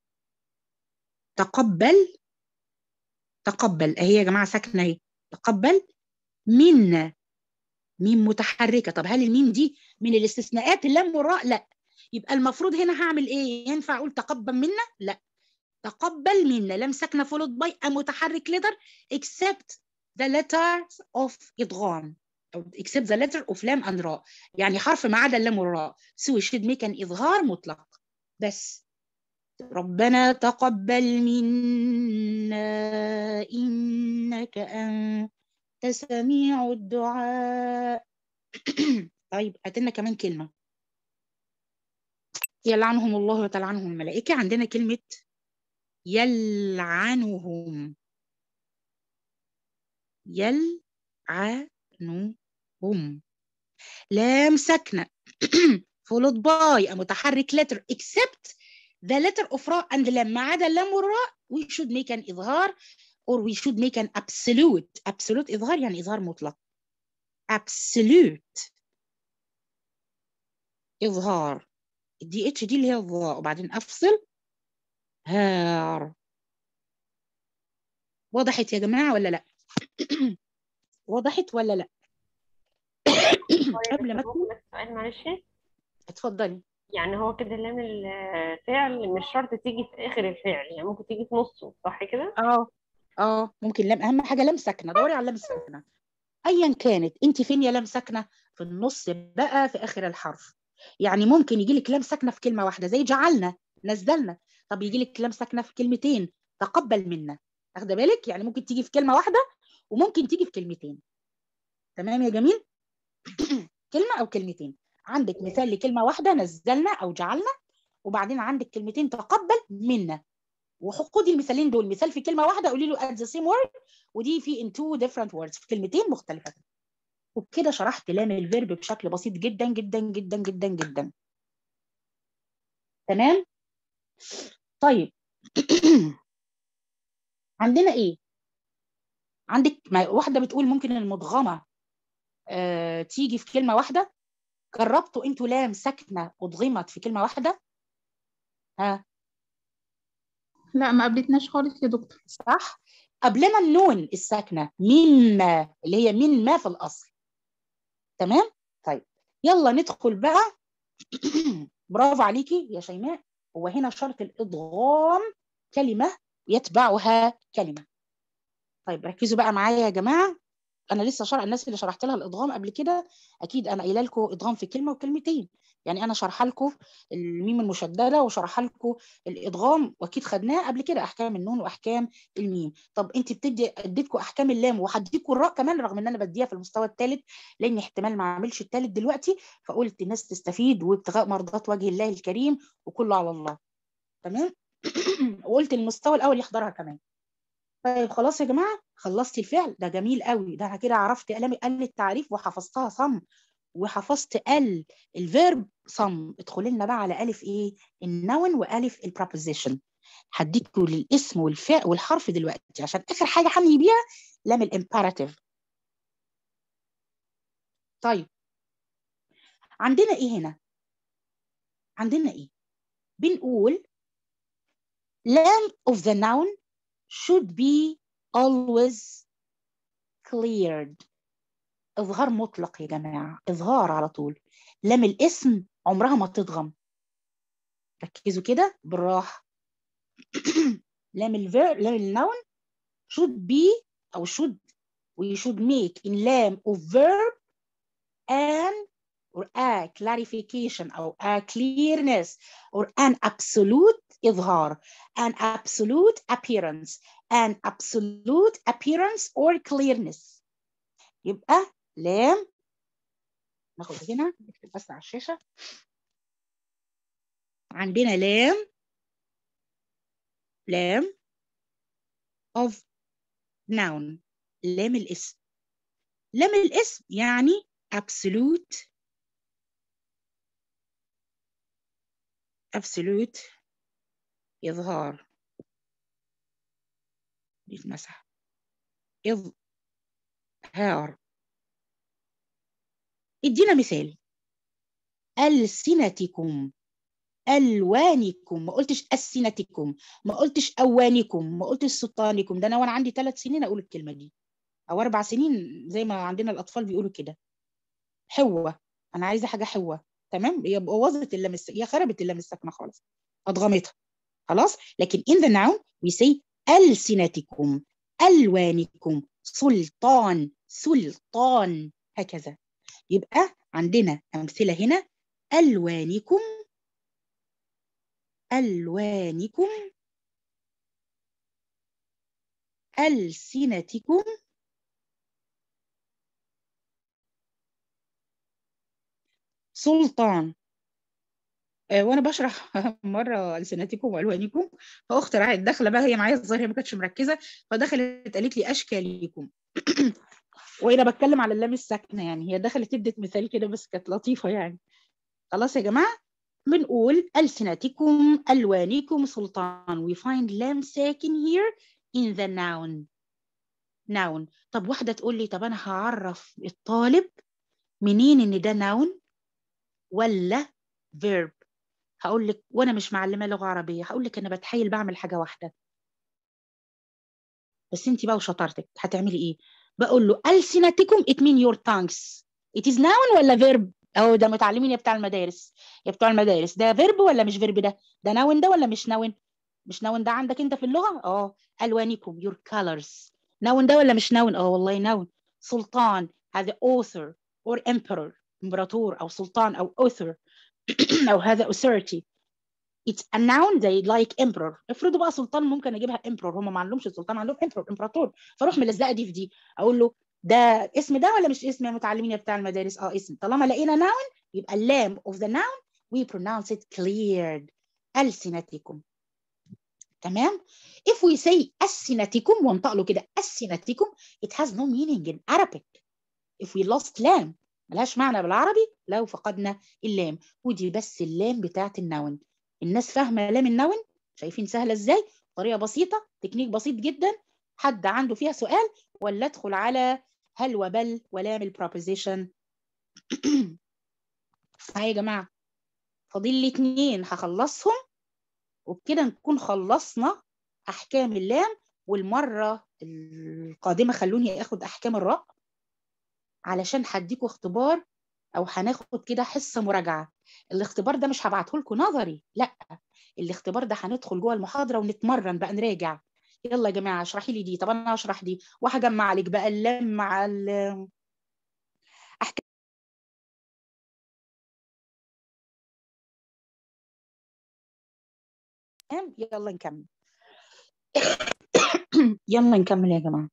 تقبل تقبل اهي يا جماعه ساكنه اهي تقبل منا ميم متحركه طب هل الميم دي من الاستثناءات اللام والراء لا يبقى المفروض هنا هعمل ايه ينفع اقول تقبل منا لا تقبل منا لام ساكنه فولود باي متحرك letter except the letters of ادغام او except the letter of لام and راء يعني حرف ما عدا اللام والراء so we should make an اظهار مطلق بس ربنا تقبل منا إنك أنت سميع الدعاء طيب هاتلنا كمان كلمة يلعنهم الله وتلعنهم الملائكة عندنا كلمة يلعنهم يلعنهم لام ساكنة followed by متحرك letter except the letter of ra and لام ما عدا اللام والراء we should make an إظهار or we should make an absolute absolute إظهار يعني إظهار مطلق absolute إظهار الدي اتش دي اللي هي الظاء وبعدين أفصل هار وضحت يا جماعة ولا لا وضحت ولا لا قبل ما ممكن بس سؤال معلش اتفضلي يعني هو كده لام الفعل مش شرط تيجي في آخر الفعل يعني ممكن تيجي في نصه صح كده؟ اه اه ممكن لام اهم حاجه لام ساكنه دوري على لام ساكنه ايا كانت انت فين يا لام ساكنه في النص بقى في اخر الحرف يعني ممكن يجي لك لام ساكنه في كلمه واحده زي جعلنا نزلنا طب يجي لك لام ساكنه في كلمتين تقبل منا واخده بالك يعني ممكن تيجي في كلمه واحده وممكن تيجي في كلمتين تمام يا جميل كلمه او كلمتين عندك مثال لكلمه واحده نزلنا او جعلنا وبعدين عندك كلمتين تقبل منا وخدي المثالين دول مثال في كلمه واحده قولي له at the same word ودي في in two different words في كلمتين مختلفتين وبكده شرحت لام الفيرب بشكل بسيط جدا جدا جدا جدا جدا تمام طيب عندنا ايه عندك ما واحده بتقول ممكن المدغمه آه تيجي في كلمه واحده جربتوا انتوا لام ساكنه ادغمت في كلمه واحده ها لا ما قابلتناش خالص يا دكتور صح قبلنا النون الساكنه من ما اللي هي من ما في الاصل تمام طيب يلا ندخل بقى برافو عليكي يا شيماء هو هنا شرط الادغام كلمه يتبعها كلمه طيب ركزوا بقى معايا يا جماعه انا لسه شرح الناس اللي شرحت لها الادغام قبل كده اكيد انا قايله لكم ادغام في كلمه وكلمتين يعني انا شارحه لكم الميم المشدده وشرحه لكم الادغام واكيد خدناه قبل كده احكام النون واحكام الميم طب انت بتدي اديتكم احكام اللام وهديكم الراء كمان رغم ان انا بديها في المستوى الثالث لان احتمال ما اعملش الثالث دلوقتي فقلت الناس تستفيد وابتغاء مرضات وجه الله الكريم وكله على الله تمام وقلت المستوى الاول يحضرها كمان طيب خلاص يا جماعه خلصت الفعل ده جميل قوي ده انا كده عرفت قال ال التعريف وحفظتها صم وحفظت ال الفيرب صم ادخل لنا بقى على الف ايه النون والف البروبوزيشن هديكوا للاسم والفاء والحرف دلوقتي عشان اخر حاجه هنهي بيها لام الامبيراتيف طيب عندنا ايه هنا عندنا ايه بنقول lam of the noun should be always cleared إظهار مطلق يا جماعة إظهار على طول لام الاسم عمرها ما تضغم ركزوا كده بالراحة لام الفير لام النون should be أو should we should make in lam of verb an or a clarification أو a clearness or an absolute إظهار an absolute appearance an absolute appearance or clearness يبقى لام ناخد هنا نكتب بس على الشاشة عندنا لام لام of noun لام الاسم لام الاسم يعني absolute absolute إظهار يتمسح إظهار ادينا مثال ألسنتكم ألوانكم ما قلتش ألسنتكم ما قلتش أوانكم ما قلتش سلطانكم ده أنا وأنا عندي ثلاث سنين أقول الكلمة دي أو أربع سنين زي ما عندنا الأطفال بيقولوا كده حوة أنا عايزة حاجة حوة تمام هي بوظت اللام الس... هي خربت اللام الساكنة خالص أضغمتها خلاص لكن in the noun we say ألسنتكم ألوانكم سلطان سلطان هكذا يبقى عندنا أمثلة هنا ألوانكم ألوانكم ألسنتكم سلطان آه، وانا بشرح مره السنتكم والوانكم فاخت راحت داخله بقى هي معايا الظاهر هي ما كانتش مركزه فدخلت قالت لي اشكالكم وانا بتكلم على اللام الساكنه يعني هي دخلت ادت مثال كده بس كانت لطيفه يعني خلاص يا جماعه بنقول ألسنتكم ألوانكم سلطان we find لام ساكن here in the noun noun طب واحدة تقول لي طب أنا هعرف الطالب منين إن ده noun ولا verb هقول لك وأنا مش معلمة لغة عربية هقول لك أنا بتحايل بعمل حاجة واحدة بس أنت بقى وشطارتك هتعملي إيه؟ بقول له ألسنتكم it mean your tongues it is noun ولا verb؟ أهو ده متعلمين يا بتاع المدارس يا بتوع المدارس ده فيرب ولا مش فيرب ده ده نون ده ولا مش نون مش نون ده عندك انت في اللغه اه الوانكم your colors نون ده ولا مش نون اه والله نون سلطان هذا author or emperor امبراطور او سلطان او author او هذا authority it's a noun زي like emperor افرضوا بقى سلطان ممكن اجيبها emperor هم ما عندهمش السلطان عندهم emperor امبراطور فاروح ملزقه دي في دي اقول له ده اسم ده ولا مش اسم يا متعلمين يا بتاع المدارس اه اسم طالما لقينا noun يبقى اللام of the noun we pronounce it cleared ألسنتكم تمام if we say ألسنتكم وانطق له كده ألسنتكم it has no meaning in Arabic if we lost لام ملهاش معنى بالعربي لو فقدنا اللام ودي بس اللام بتاعت النون الناس فاهمة لام النون شايفين سهلة ازاي طريقة بسيطة تكنيك بسيط جدا حد عنده فيها سؤال ولا ادخل على هل وبل ولام البروبوزيشن اهي يا جماعه فاضل لي اتنين هخلصهم وبكده نكون خلصنا احكام اللام والمره القادمه خلوني اخد احكام الراء علشان هديكوا اختبار او هناخد كده حصه مراجعه الاختبار ده مش هبعته لكم نظري لا الاختبار ده هندخل جوه المحاضره ونتمرن بقى نراجع يلا يا جماعه اشرحي لي دي طب انا هشرح دي وهجمع لك بقى اللام مع ال احكام يلا نكمل يلا نكمل يا جماعه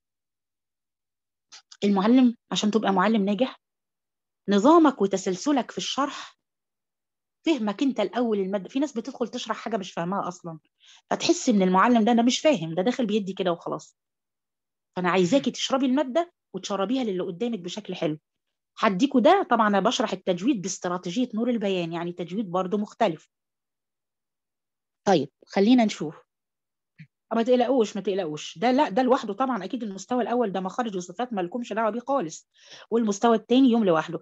المعلم عشان تبقى معلم ناجح نظامك وتسلسلك في الشرح فهمك انت الاول الماده في ناس بتدخل تشرح حاجه مش فاهماها اصلا فتحس ان المعلم ده انا مش فاهم ده داخل بيدي كده وخلاص فانا عايزاكي تشربي الماده وتشربيها للي قدامك بشكل حلو هديكوا ده طبعا انا بشرح التجويد باستراتيجيه نور البيان يعني تجويد برضه مختلف طيب خلينا نشوف ما تقلقوش ما تقلقوش ده لا ده لوحده طبعا اكيد المستوى الاول ده مخارج وصفات ما لكمش دعوه بيه خالص والمستوى الثاني يوم لوحده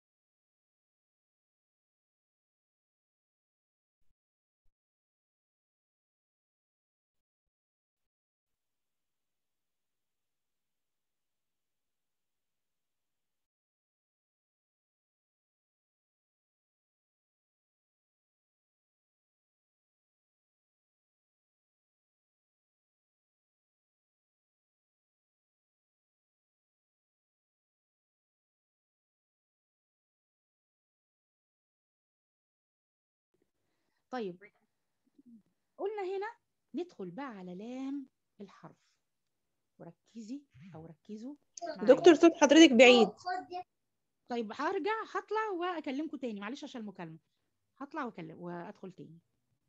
طيب قلنا هنا ندخل بقى على لام الحرف وركزي او ركزوا معايا. دكتور صوت حضرتك بعيد طيب هرجع هطلع واكلمكم تاني معلش عشان المكالمه هطلع واكلم وادخل تاني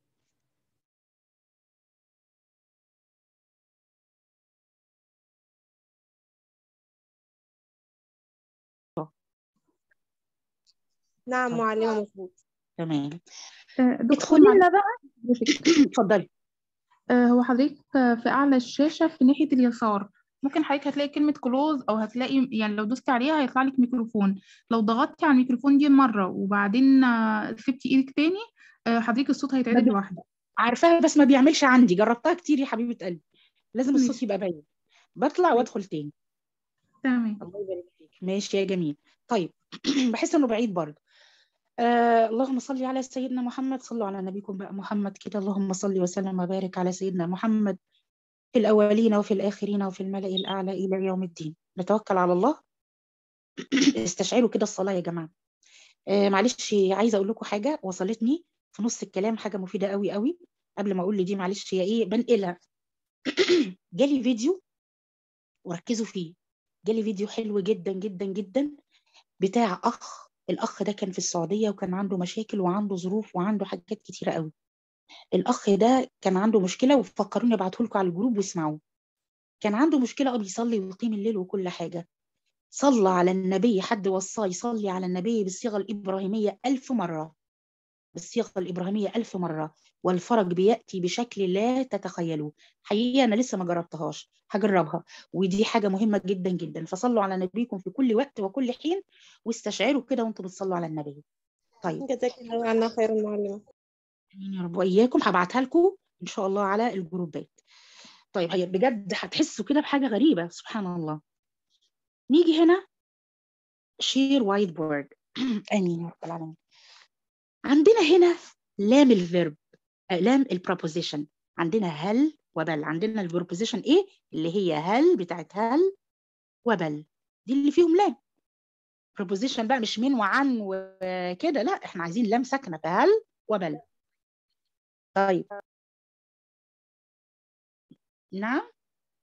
نعم طيب. معلمة مظبوط تمام آه، دكتور ادخلي على- لينا بقى اتفضلي آه، هو حضرتك آه، في أعلى الشاشة في ناحية اليسار ممكن حضرتك هتلاقي كلمة كلوز أو هتلاقي يعني لو دوستي عليها هيطلع لك ميكروفون لو ضغطتي على الميكروفون دي مرة وبعدين آه، سبتي إيدك تاني آه، حضرتك الصوت هيتعدل بدأ. لوحده عارفاها بس ما بيعملش عندي جربتها كتير يا حبيبه قلبي لازم الصوت ماشي. يبقى باين بطلع وادخل تاني تمام الله يبارك فيك ماشي يا جميل طيب بحس انه بعيد برضه آه اللهم صل على سيدنا محمد صلوا على نبيكم بقى محمد كده اللهم صل وسلم وبارك على سيدنا محمد في الأولين وفي الآخرين وفي الملأ الأعلى إلى يوم الدين نتوكل على الله استشعروا كده الصلاة يا جماعة آه معلش عايزة أقول لكم حاجة وصلتني في نص الكلام حاجة مفيدة قوي قوي قبل ما أقول لي دي معلش هي إيه بنقلها جالي فيديو وركزوا فيه جالي فيديو حلو جدا جدا جدا بتاع أخ الأخ ده كان في السعودية وكان عنده مشاكل وعنده ظروف وعنده حاجات كتيرة قوي الأخ ده كان عنده مشكلة وفكروني أبعته لكم على الجروب واسمعوه كان عنده مشكلة اه بيصلي ويقيم الليل وكل حاجة صلى على النبي حد وصاه يصلي على النبي بالصيغة الإبراهيمية ألف مرة بالصيغة الإبراهيمية ألف مرة والفرج بيأتي بشكل لا تتخيلوه حقيقة أنا لسه ما جربتهاش هجربها ودي حاجة مهمة جدا جدا فصلوا على نبيكم في كل وقت وكل حين واستشعروا كده وانتم بتصلوا على النبي طيب جزاك الله عنا خير المعلمة آمين يا رب وإياكم هبعتها لكم إن شاء الله على الجروبات طيب هي بجد هتحسوا كده بحاجة غريبة سبحان الله نيجي هنا شير وايت بورد آمين يا رب العالمين عندنا هنا لام الفيرب آه، لام البروبوزيشن عندنا هل وبل عندنا البروبوزيشن ايه اللي هي هل بتاعت هل وبل دي اللي فيهم لام بروبوزيشن بقى مش من وعن وكده لا احنا عايزين لام ساكنه فهل وبل طيب نعم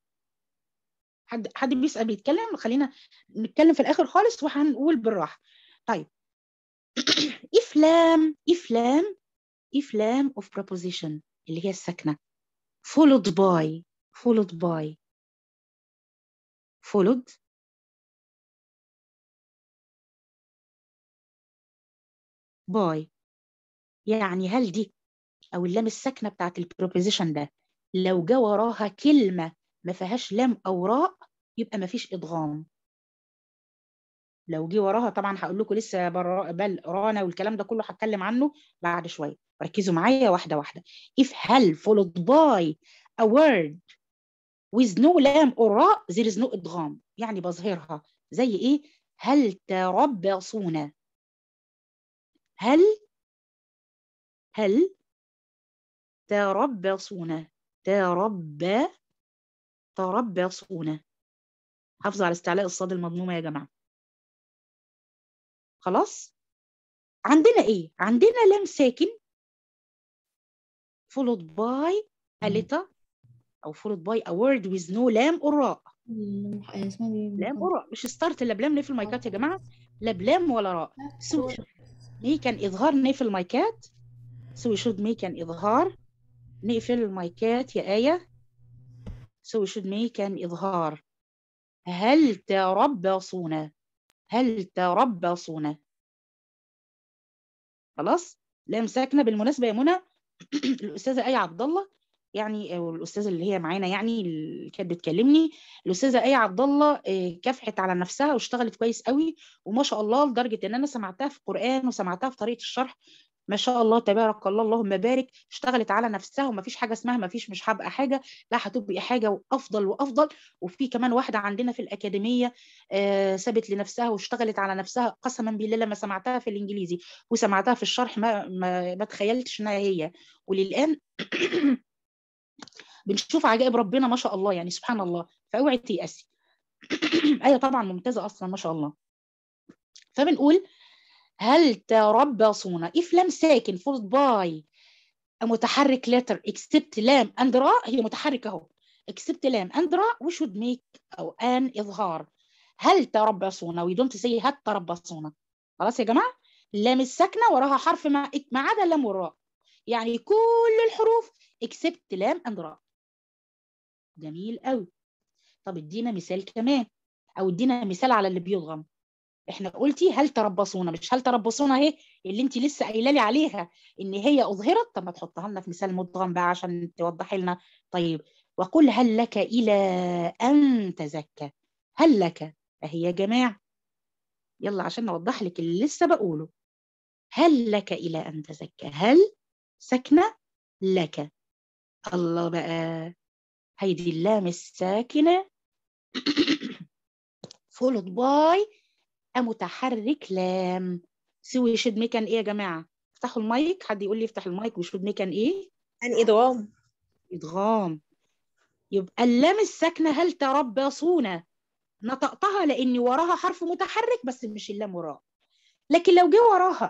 حد حد بيسأل بيتكلم خلينا نتكلم في الآخر خالص وهنقول بالراحة طيب if لام if لام if لام of preposition اللي هي الساكنة followed by followed by followed by يعني هل دي أو اللام الساكنة بتاعت البروبوزيشن ده لو جا وراها كلمة ما فيهاش لام أو راء يبقى ما فيش إدغام لو جه وراها طبعا هقول لكم لسه بر... بل رانا والكلام ده كله هتكلم عنه بعد شويه ركزوا معايا واحده واحده if هل followed by a word with no lam or ra there is no ادغام يعني بظهرها زي ايه هل تربصون هل هل تربصون ترب تربصون حافظوا على استعلاء الصاد المضمومه يا جماعه خلاص عندنا ايه عندنا لام ساكن followed by a letter او followed by a word with no lam or ra اسمها ايه لام or ra مش ستارت لا بلام نقفل المايكات يا جماعه لا بلام ولا راء سو ميك ان اظهار نقفل المايكات سو شود ميك ان اظهار نقفل المايكات يا آية سو شود ميك ان اظهار هل تربصون هل تربصون خلاص لام ساكنه بالمناسبه يا منى الاستاذه ايه عبد الله يعني او الاستاذه اللي هي معانا يعني اللي كانت بتكلمني الاستاذه ايه عبد الله آه، كافحت على نفسها واشتغلت كويس قوي وما شاء الله لدرجه ان انا سمعتها في القران وسمعتها في طريقه الشرح ما شاء الله تبارك الله اللهم بارك اشتغلت على نفسها وما فيش حاجه اسمها ما فيش مش هبقى حاجه لا هتبقي حاجه وافضل وافضل وفي كمان واحده عندنا في الاكاديميه آه، سابت لنفسها واشتغلت على نفسها قسما بالله لما سمعتها في الانجليزي وسمعتها في الشرح ما ما, ما تخيلتش انها هي وللان بنشوف عجائب ربنا ما شاء الله يعني سبحان الله فاوعي تيأسي ايه طبعا ممتازه اصلا ما شاء الله فبنقول هل تربصون if لام ساكن followed by a متحرك letter except لام and راء هي متحركه اهو except لام and راء we should make او an اظهار هل تربصون we don't say هل تربصون خلاص يا جماعه لام الساكنه وراها حرف ما ما عدا لام والراء يعني كل الحروف except لام and راء جميل قوي طب ادينا مثال كمان او ادينا مثال على اللي بيضغم احنا قلتي هل تربصونا مش هل تربصونا اهي اللي انت لسه قايله لي عليها ان هي اظهرت طب ما تحطها لنا في مثال مدغم بقى عشان توضحي لنا طيب وقل هل لك الى ان تزكى هل لك اهي يا جماعه يلا عشان نوضح لك اللي لسه بقوله هل لك الى ان تزكى هل سكنه لك الله بقى هيدي اللام الساكنه followed by متحرك لام سوي شد ميكان ايه يا جماعه افتحوا المايك حد يقول لي افتح المايك وشود ميكان ايه يعني ادغام ادغام يبقى اللام الساكنه هل تربصون نطقتها لان وراها حرف متحرك بس مش اللام وراها لكن لو جه وراها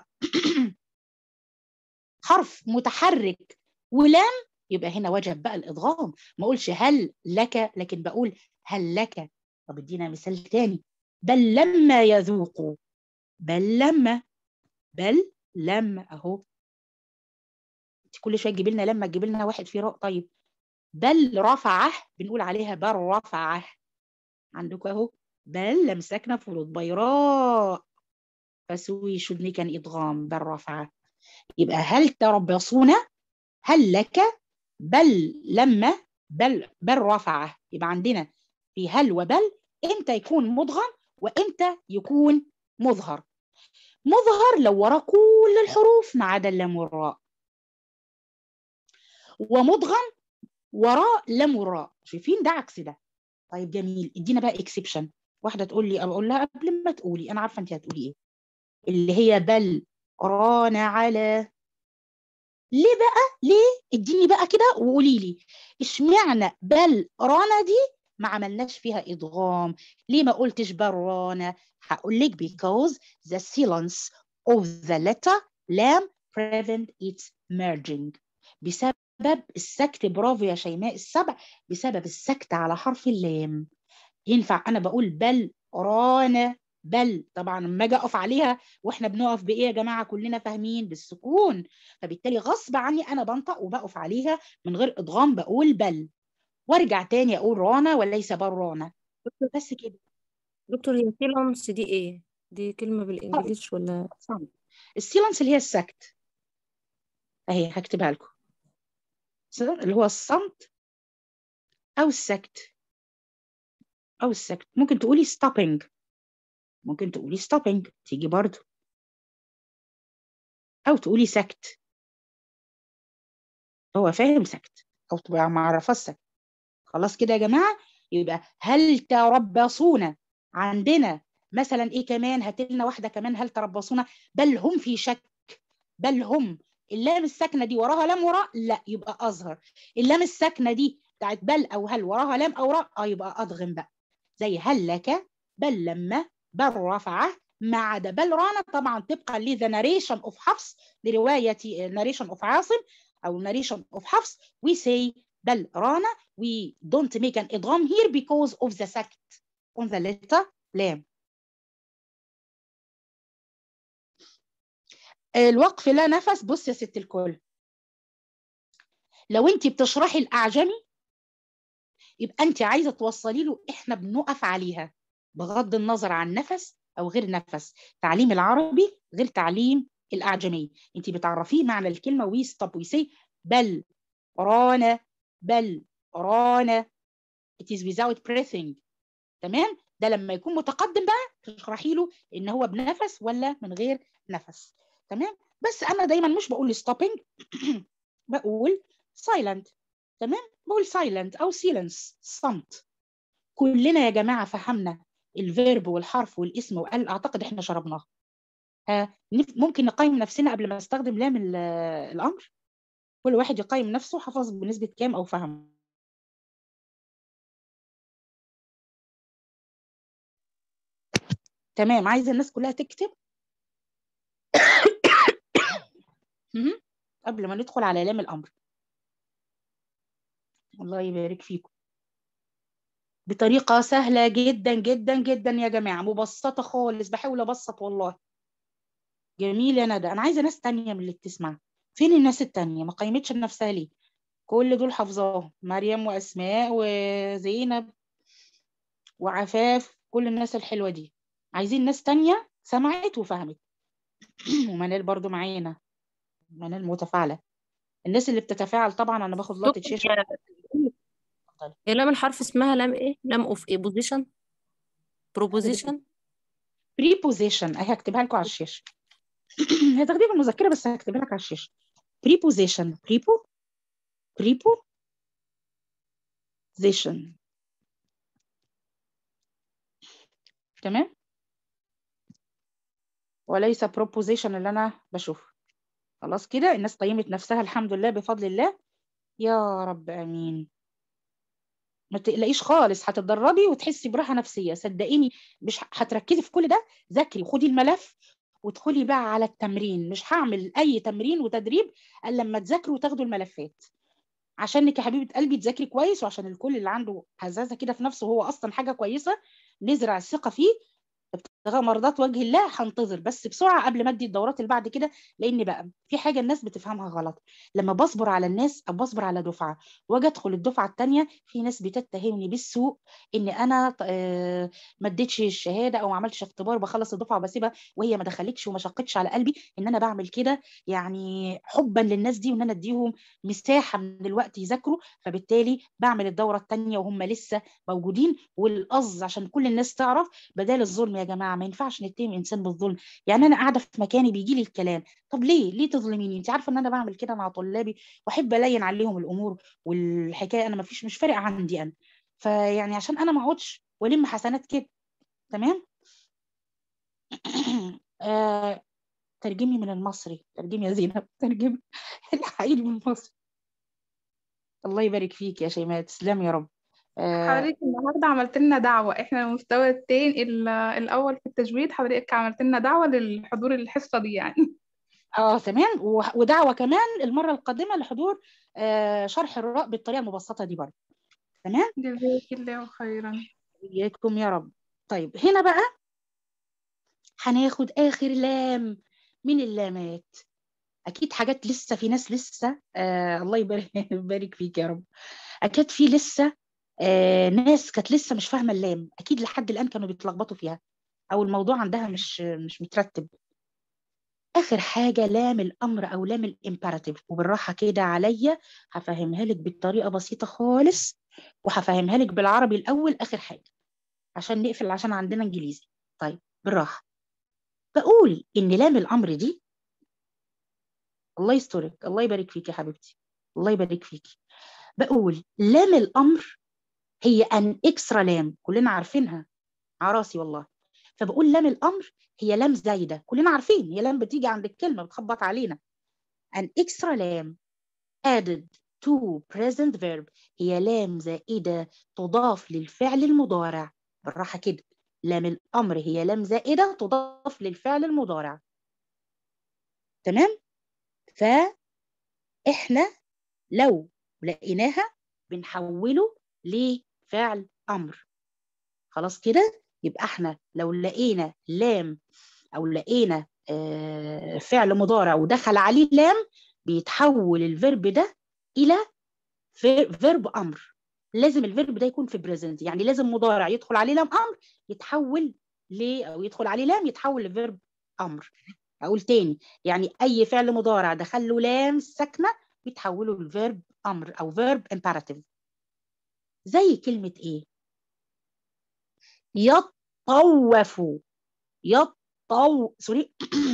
حرف متحرك ولام يبقى هنا وجب بقى الادغام ما اقولش هل لك لكن بقول هل لك طب ادينا مثال تاني بل لما يذوقوا بل لما بل لما اهو انت كل شويه تجيبي لنا لما تجيبي لنا واحد فيه راء طيب بل رفعه بنقول عليها بل رفعه عندكم اهو بل لم ساكنه فروض بيراء فسوي شدني كان ادغام بل رفعه يبقى هل تربصون هل لك بل لما بل بل رفعه يبقى عندنا في هل وبل امتى يكون مدغم وامتى يكون مظهر مظهر لو وراه كل الحروف ما عدا اللام والراء ومدغم وراه لام والراء شايفين ده عكس ده طيب جميل ادينا بقى اكسبشن واحده تقول لي اقول لها قبل ما تقولي انا عارفه انت هتقولي ايه اللي هي بل ران على ليه بقى ليه اديني بقى كده وقولي لي اشمعنى بل رانا دي ما عملناش فيها ادغام ليه ما قلتش برانا هقول لك because the silence of the letter لام prevent its merging بسبب السكت برافو يا شيماء السبع بسبب السكت على حرف اللام ينفع انا بقول بل رانا بل طبعا لما اجي اقف عليها واحنا بنقف بايه يا جماعه كلنا فاهمين بالسكون فبالتالي غصب عني انا بنطق وبقف عليها من غير ادغام بقول بل وارجع تاني اقول رانا وليس برانا بس كده دكتور هي سيلانس دي ايه دي كلمة بالانجليش ولا صمت السيلانس اللي هي السكت اهي هكتبها لكم اللي هو الصمت او السكت او السكت ممكن تقولي stopping ممكن تقولي stopping تيجي برضو أو تقولي سكت هو فاهم سكت أو تبقى معرفة السكت خلاص كده يا جماعة يبقى هل تربصون عندنا مثلا ايه كمان هات لنا واحده كمان هل تربصون بل هم في شك بل هم اللام الساكنه دي وراها لام وراء لا يبقى اظهر اللام الساكنه دي بتاعت بل او هل وراها لام او راء اه يبقى اضغم بقى زي هل لك بل لما بل رفعه ما عدا بل رانا طبعا طبقا لذا ناريشن اوف حفص لروايه ناريشن اوف عاصم او ناريشن اوف حفص we say بل رانا we don't make an idgham here because of the sect on the letter لام الوقف لا نفس بص يا ست الكل لو انت بتشرحي الاعجمي يبقى انت عايزه توصلي له احنا بنقف عليها بغض النظر عن نفس او غير نفس تعليم العربي غير تعليم الاعجمي انت بتعرفيه معنى الكلمه وي ستوب ويسي بل رانا بل رانا it is without breathing تمام ده لما يكون متقدم بقى تشرحي له ان هو بنفس ولا من غير نفس تمام بس انا دايما مش بقول stopping بقول silent تمام بقول silent او silence صمت كلنا يا جماعه فهمنا الفيرب والحرف والاسم وقال اعتقد احنا شربناه ها ممكن نقيم نفسنا قبل ما نستخدم لام الامر كل واحد يقيم نفسه حفظ بنسبه كام او فهم تمام عايزه الناس كلها تكتب قبل ما ندخل على لام الامر الله يبارك فيكم بطريقه سهله جدا جدا جدا يا جماعه مبسطه خالص بحاول ابسط والله جميل يا ندى انا عايزه ناس تانية من اللي بتسمع فين الناس التانية ما قيمتش نفسها ليه كل دول حافظاهم مريم واسماء وزينب وعفاف كل الناس الحلوه دي عايزين ناس تانية سمعت وفهمت ومنال برضو معانا منال متفاعله الناس اللي بتتفاعل طبعا انا باخد لقطه شاشه هي لام الحرف اسمها لام ايه لام اوف ايه بوزيشن بروبوزيشن بريبوزيشن اهي هكتبها لكم على الشاشه هتاخديها في المذكره بس هكتبها لك على الشاشه بريبوزيشن بريبو بريبو زيشن تمام وليس بروبوزيشن اللي انا بشوفه خلاص كده الناس قيمت نفسها الحمد لله بفضل الله يا رب امين ما تقلقيش خالص هتتدربي وتحسي براحه نفسيه صدقيني مش هتركزي في كل ده ذاكري وخدي الملف وادخلي بقى على التمرين مش هعمل اي تمرين وتدريب الا لما تذاكروا وتاخدوا الملفات عشانك يا حبيبه قلبي تذاكري كويس وعشان الكل اللي عنده هزازه كده في نفسه هو اصلا حاجه كويسه نزرع الثقه فيه ابتغاء مرضات وجه الله هنتظر بس بسرعه قبل ما ادي الدورات اللي بعد كده لان بقى في حاجه الناس بتفهمها غلط لما بصبر على الناس او بصبر على دفعه واجي ادخل الدفعه الثانيه في ناس بتتهمني بالسوء ان انا ما اديتش الشهاده او ما عملتش اختبار بخلص الدفعه وبسيبها وهي ما دخلتش وما شقتش على قلبي ان انا بعمل كده يعني حبا للناس دي وان انا اديهم مساحه من الوقت يذاكروا فبالتالي بعمل الدوره الثانيه وهم لسه موجودين والقصد عشان كل الناس تعرف بدال الظلم يا جماعه ما ينفعش نتهم انسان بالظلم يعني انا قاعده في مكاني بيجي لي الكلام طب ليه ليه تظلميني انت عارفه ان انا بعمل كده مع طلابي واحب الين عليهم الامور والحكايه انا ما فيش مش فارق عندي انا فيعني عشان انا ما اقعدش والم حسنات كده تمام آه ترجمي من المصري ترجمي يا زينب ترجمي الحقيقي من المصري الله يبارك فيك يا شيماء تسلم يا رب حضرتك النهارده عملت لنا دعوة احنا المستوى التاني الأول في التجويد حضرتك عملت لنا دعوة للحضور الحصة دي يعني اه تمام ودعوة كمان المرة القادمة لحضور آه شرح الراء بالطريقة المبسطة دي برضه تمام جزاك الله خيرا إياكم يا رب طيب هنا بقى هناخد آخر لام من اللامات أكيد حاجات لسه في ناس لسه آه الله يبارك فيك يا رب أكيد في لسه آه ناس كانت لسه مش فاهمه اللام اكيد لحد الان كانوا بيتلخبطوا فيها او الموضوع عندها مش مش مترتب اخر حاجه لام الامر او لام الامبيراتيف وبالراحه كده عليا هفهمها لك بطريقه بسيطه خالص وهفهمها لك بالعربي الاول اخر حاجه عشان نقفل عشان عندنا انجليزي طيب بالراحه بقول ان لام الامر دي الله يسترك الله يبارك فيك يا حبيبتي الله يبارك فيكي بقول لام الامر هي ان اكسترا لام كلنا عارفينها عراسي والله فبقول لام الامر هي لام زايده كلنا عارفين هي لام بتيجي عند الكلمه بتخبط علينا an extra لام added to present verb هي لام زائده تضاف للفعل المضارع بالراحه كده لام الامر هي لام زائده تضاف للفعل المضارع تمام فاحنا لو لقيناها بنحوله لفعل امر خلاص كده يبقى احنا لو لقينا لام او لقينا آه، فعل مضارع ودخل عليه لام بيتحول الفيرب ده الى في- فيرب امر لازم الفيرب ده يكون في بريزنت يعني لازم مضارع يدخل عليه لام امر يتحول ل او يدخل عليه لام يتحول لفيرب امر اقول تاني يعني اي فعل مضارع دخل له لام ساكنه بيتحولوا لفيرب امر او فيرب امبيراتيف زي كلمه ايه يطوفوا يطو سوري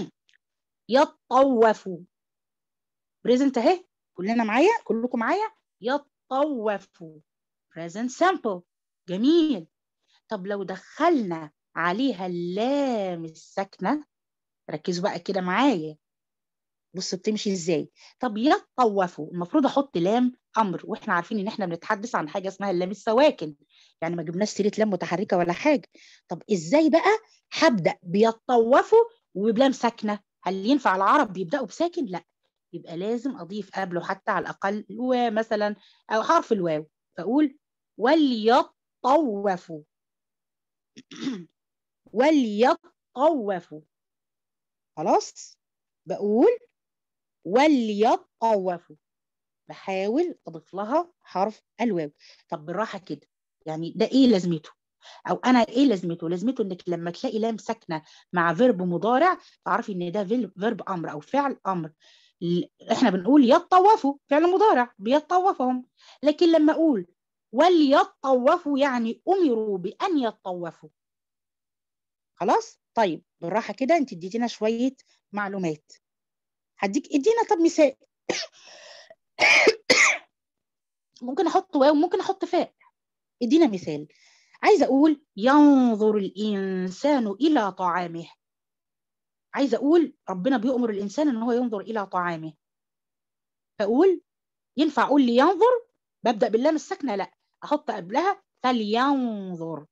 يطوفوا بريزنت اهي كلنا معايا كلكم معايا يطوفوا present simple جميل طب لو دخلنا عليها اللام الساكنه ركزوا بقى كده معايا بص بتمشي ازاي طب يطوفوا المفروض احط لام امر واحنا عارفين ان احنا بنتحدث عن حاجه اسمها اللام السواكن يعني ما جبناش سيره لام متحركه ولا حاجه طب ازاي بقى هبدا بيطوفوا وبلام ساكنه هل ينفع العرب بيبداوا بساكن لا يبقى لازم اضيف قبله حتى على الاقل الواو مثلا او حرف الواو فاقول وليطوفوا وليطوفوا خلاص بقول وليطوفوا بحاول اضيف لها حرف الواو طب بالراحه كده يعني ده ايه لازمته او انا ايه لازمته لازمته انك لما تلاقي لام ساكنه مع فيرب مضارع تعرفي ان ده فيرب امر او فعل امر ل- احنا بنقول يطوفوا فعل مضارع بيطوفهم لكن لما اقول وليطوفوا يعني امروا بان يطوفوا خلاص طيب بالراحه كده انت اديتينا شويه معلومات هديك ادينا طب مثال ممكن احط واو ممكن احط فاء ادينا مثال عايزه اقول ينظر الانسان الى طعامه عايزه اقول ربنا بيؤمر الانسان ان هو ينظر الى طعامه فاقول ينفع اقول لي ينظر ببدا باللام الساكنه لا احط قبلها فلينظر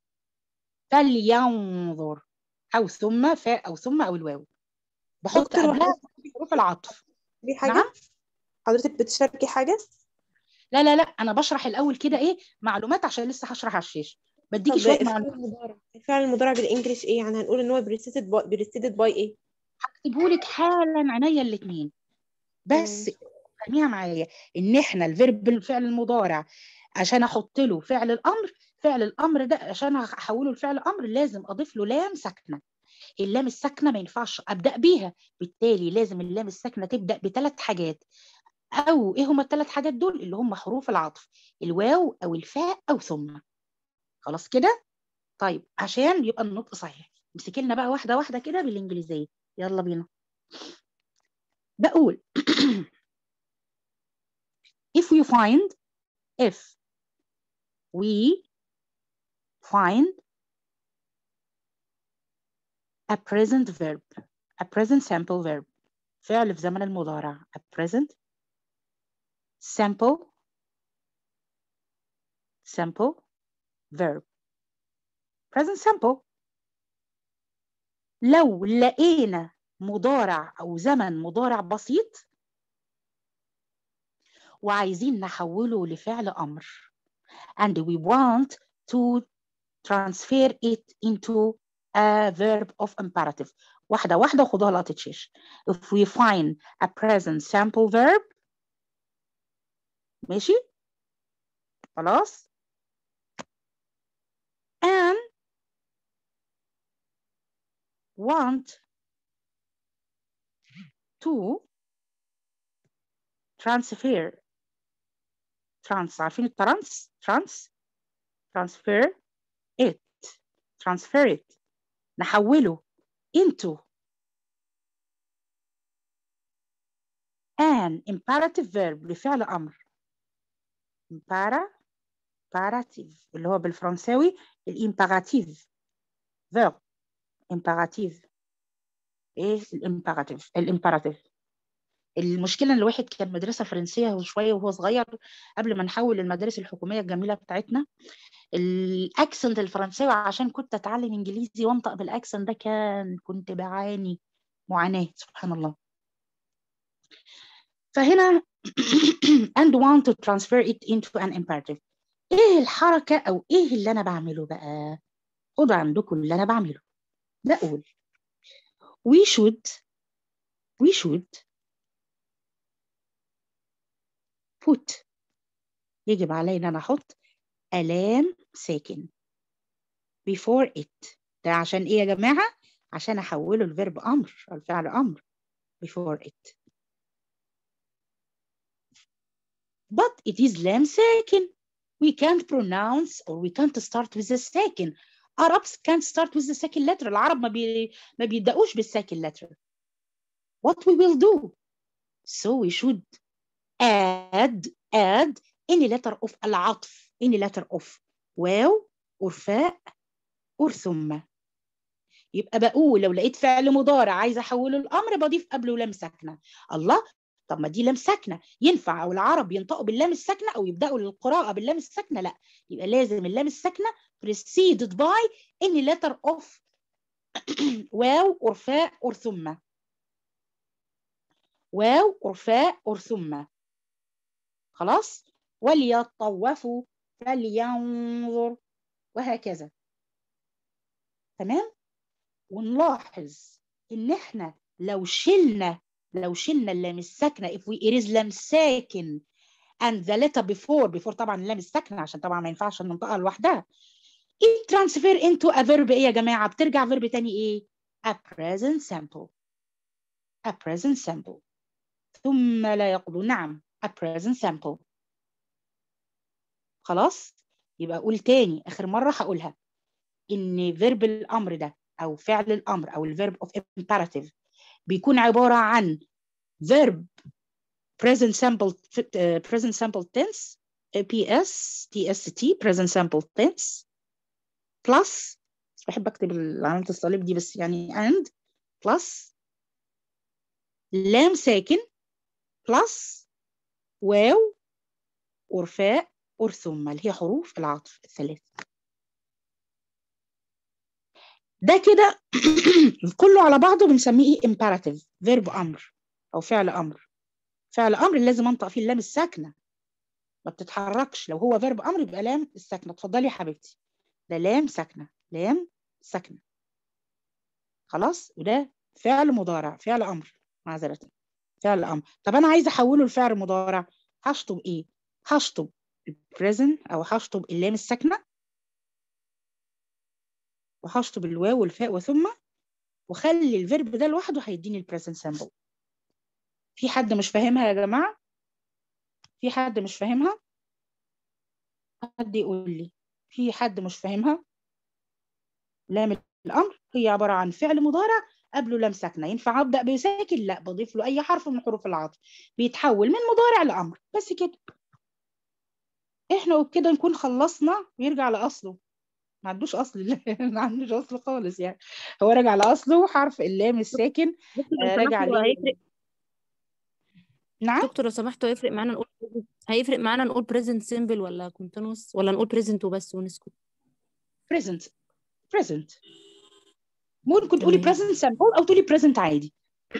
فلينظر او ثم فاء او ثم او الواو بحط دكتور قبلها وحضرتك حروف العطف دي حاجة نعم حضرتك بتشاركي حاجة لا لا لا انا بشرح الاول كده ايه معلومات عشان لسه هشرح على الشاشه بديكي طب شويه الفعل معلومات المضارع الفعل المضارع بالانجلش ايه يعني هنقول ان هو بريستد باي بريستد باي ايه هكتبهولك حالا عينيا الاثنين بس فهميها معايا ان احنا الفيرب الفعل المضارع عشان احط له فعل الامر فعل الامر ده عشان احوله لفعل امر لازم اضيف له لام ساكنه اللام الساكنه ما ينفعش ابدا بيها بالتالي لازم اللام الساكنه تبدا بثلاث حاجات او ايه هما الثلاث حاجات دول اللي هم حروف العطف الواو او الفاء او ثم خلاص كده طيب عشان يبقى النطق صحيح امسكي لنا بقى واحده واحده كده بالانجليزيه يلا بينا بقول if we find if we find a present verb a present simple verb فعل في زمن المضارع a present simple simple verb present simple لو لقينا مضارع أو زمن مضارع بسيط وعايزين نحوله لفعل أمر and we want to transfer it into a verb of imperative واحدة واحدة وخدوها لقطة شيش if we find a present simple verb ماشي خلاص and want to transfer trans عارفين الترانس trans transfer it transfer it نحوله into an imperative verb لفعل أمر impera imperative اللي هو بالفرنساوي الامبerative verb imperative ايه الامبerative الامبerative المشكله ان الواحد كان مدرسه فرنسيه شويه وهو صغير قبل ما نحول المدارس الحكوميه الجميله بتاعتنا الاكسنت الفرنساوي عشان كنت اتعلم انجليزي وانطق بالاكسنت ده كان كنت بعاني معاناه سبحان الله فهنا and want to transfer it into an imperative ايه الحركه او ايه اللي انا بعمله بقى خدوا عندكم اللي انا بعمله بقول we should we should put يجب علينا أن أحط ألام ساكن before it ده عشان إيه يا جماعة؟ عشان أحوله الفيرب أمر الفعل أمر before it but it is لام ساكن we can't pronounce or we can't start with the ساكن Arabs can't start with the second letter العرب ما, بي... ما بيبدأوش بالساكن letter what we will do so we should add add any letter of العطف any letter of واو ورفاء ثم يبقى بقول لو لقيت فعل مضارع عايزه احوله الامر بضيف قبله لام ساكنه الله طب ما دي لام ساكنه ينفع او العرب ينطقوا باللام الساكنه او يبداوا القراءه باللام الساكنه لا يبقى لازم اللام الساكنه preceded by any letter of واو ورفاء or ثم واو ورفاء or ثم خلاص وليطوفوا فلينظر وهكذا تمام ونلاحظ ان احنا لو شلنا لو شلنا اللام الساكنه if we erase لام ساكن and the letter before before طبعا اللام الساكنه عشان طبعا ما ينفعش ننطقها لوحدها it transfer into a verb ايه يا جماعه بترجع verb تاني ايه a present simple a present simple ثم لا يقول نعم a present simple خلاص يبقى اقول تاني اخر مره هقولها ان فيرب الامر ده او فعل الامر او الفيرب اوف imperative بيكون عباره عن verb present simple uh, present simple tense PS TST present simple tense plus بس بحب اكتب علامه الصليب دي بس يعني and plus لام ساكن plus واو ورفاء ثم اللي هي حروف العطف الثلاث ده كده كله على بعضه بنسميه imperative فيرب امر او فعل امر فعل امر لازم انطق فيه اللام الساكنه ما بتتحركش لو هو فيرب امر يبقى لام الساكنه اتفضلي يا حبيبتي ده لام ساكنه لام ساكنه خلاص وده فعل مضارع فعل امر معذره فعل امر طب انا عايزه احوله لفعل مضارع هشطب ايه هشطب present او هشطب اللام الساكنه وهشطب الواو والفاء وثم وخلي الفيرب ده لوحده هيديني البريزنت سامبل في حد مش فاهمها يا جماعه في حد مش فاهمها حد يقول لي في حد مش فاهمها لام الامر هي عباره عن فعل مضارع قبله لام ساكنه ينفع ابدا بساكن لا بضيف له اي حرف من حروف العطف بيتحول من مضارع لامر بس كده احنا وبكده نكون خلصنا ويرجع لاصله ما عندوش اصل ما عندوش اصل خالص يعني هو راجع لاصله حرف اللام الساكن آه راجع هيفرق نعم دكتور لو سمحتوا هيفرق معانا نقول هيفرق معانا نقول present simple ولا continuous ولا نقول present وبس ونسكت present present ممكن تقولي تمام. present simple او تقولي present عادي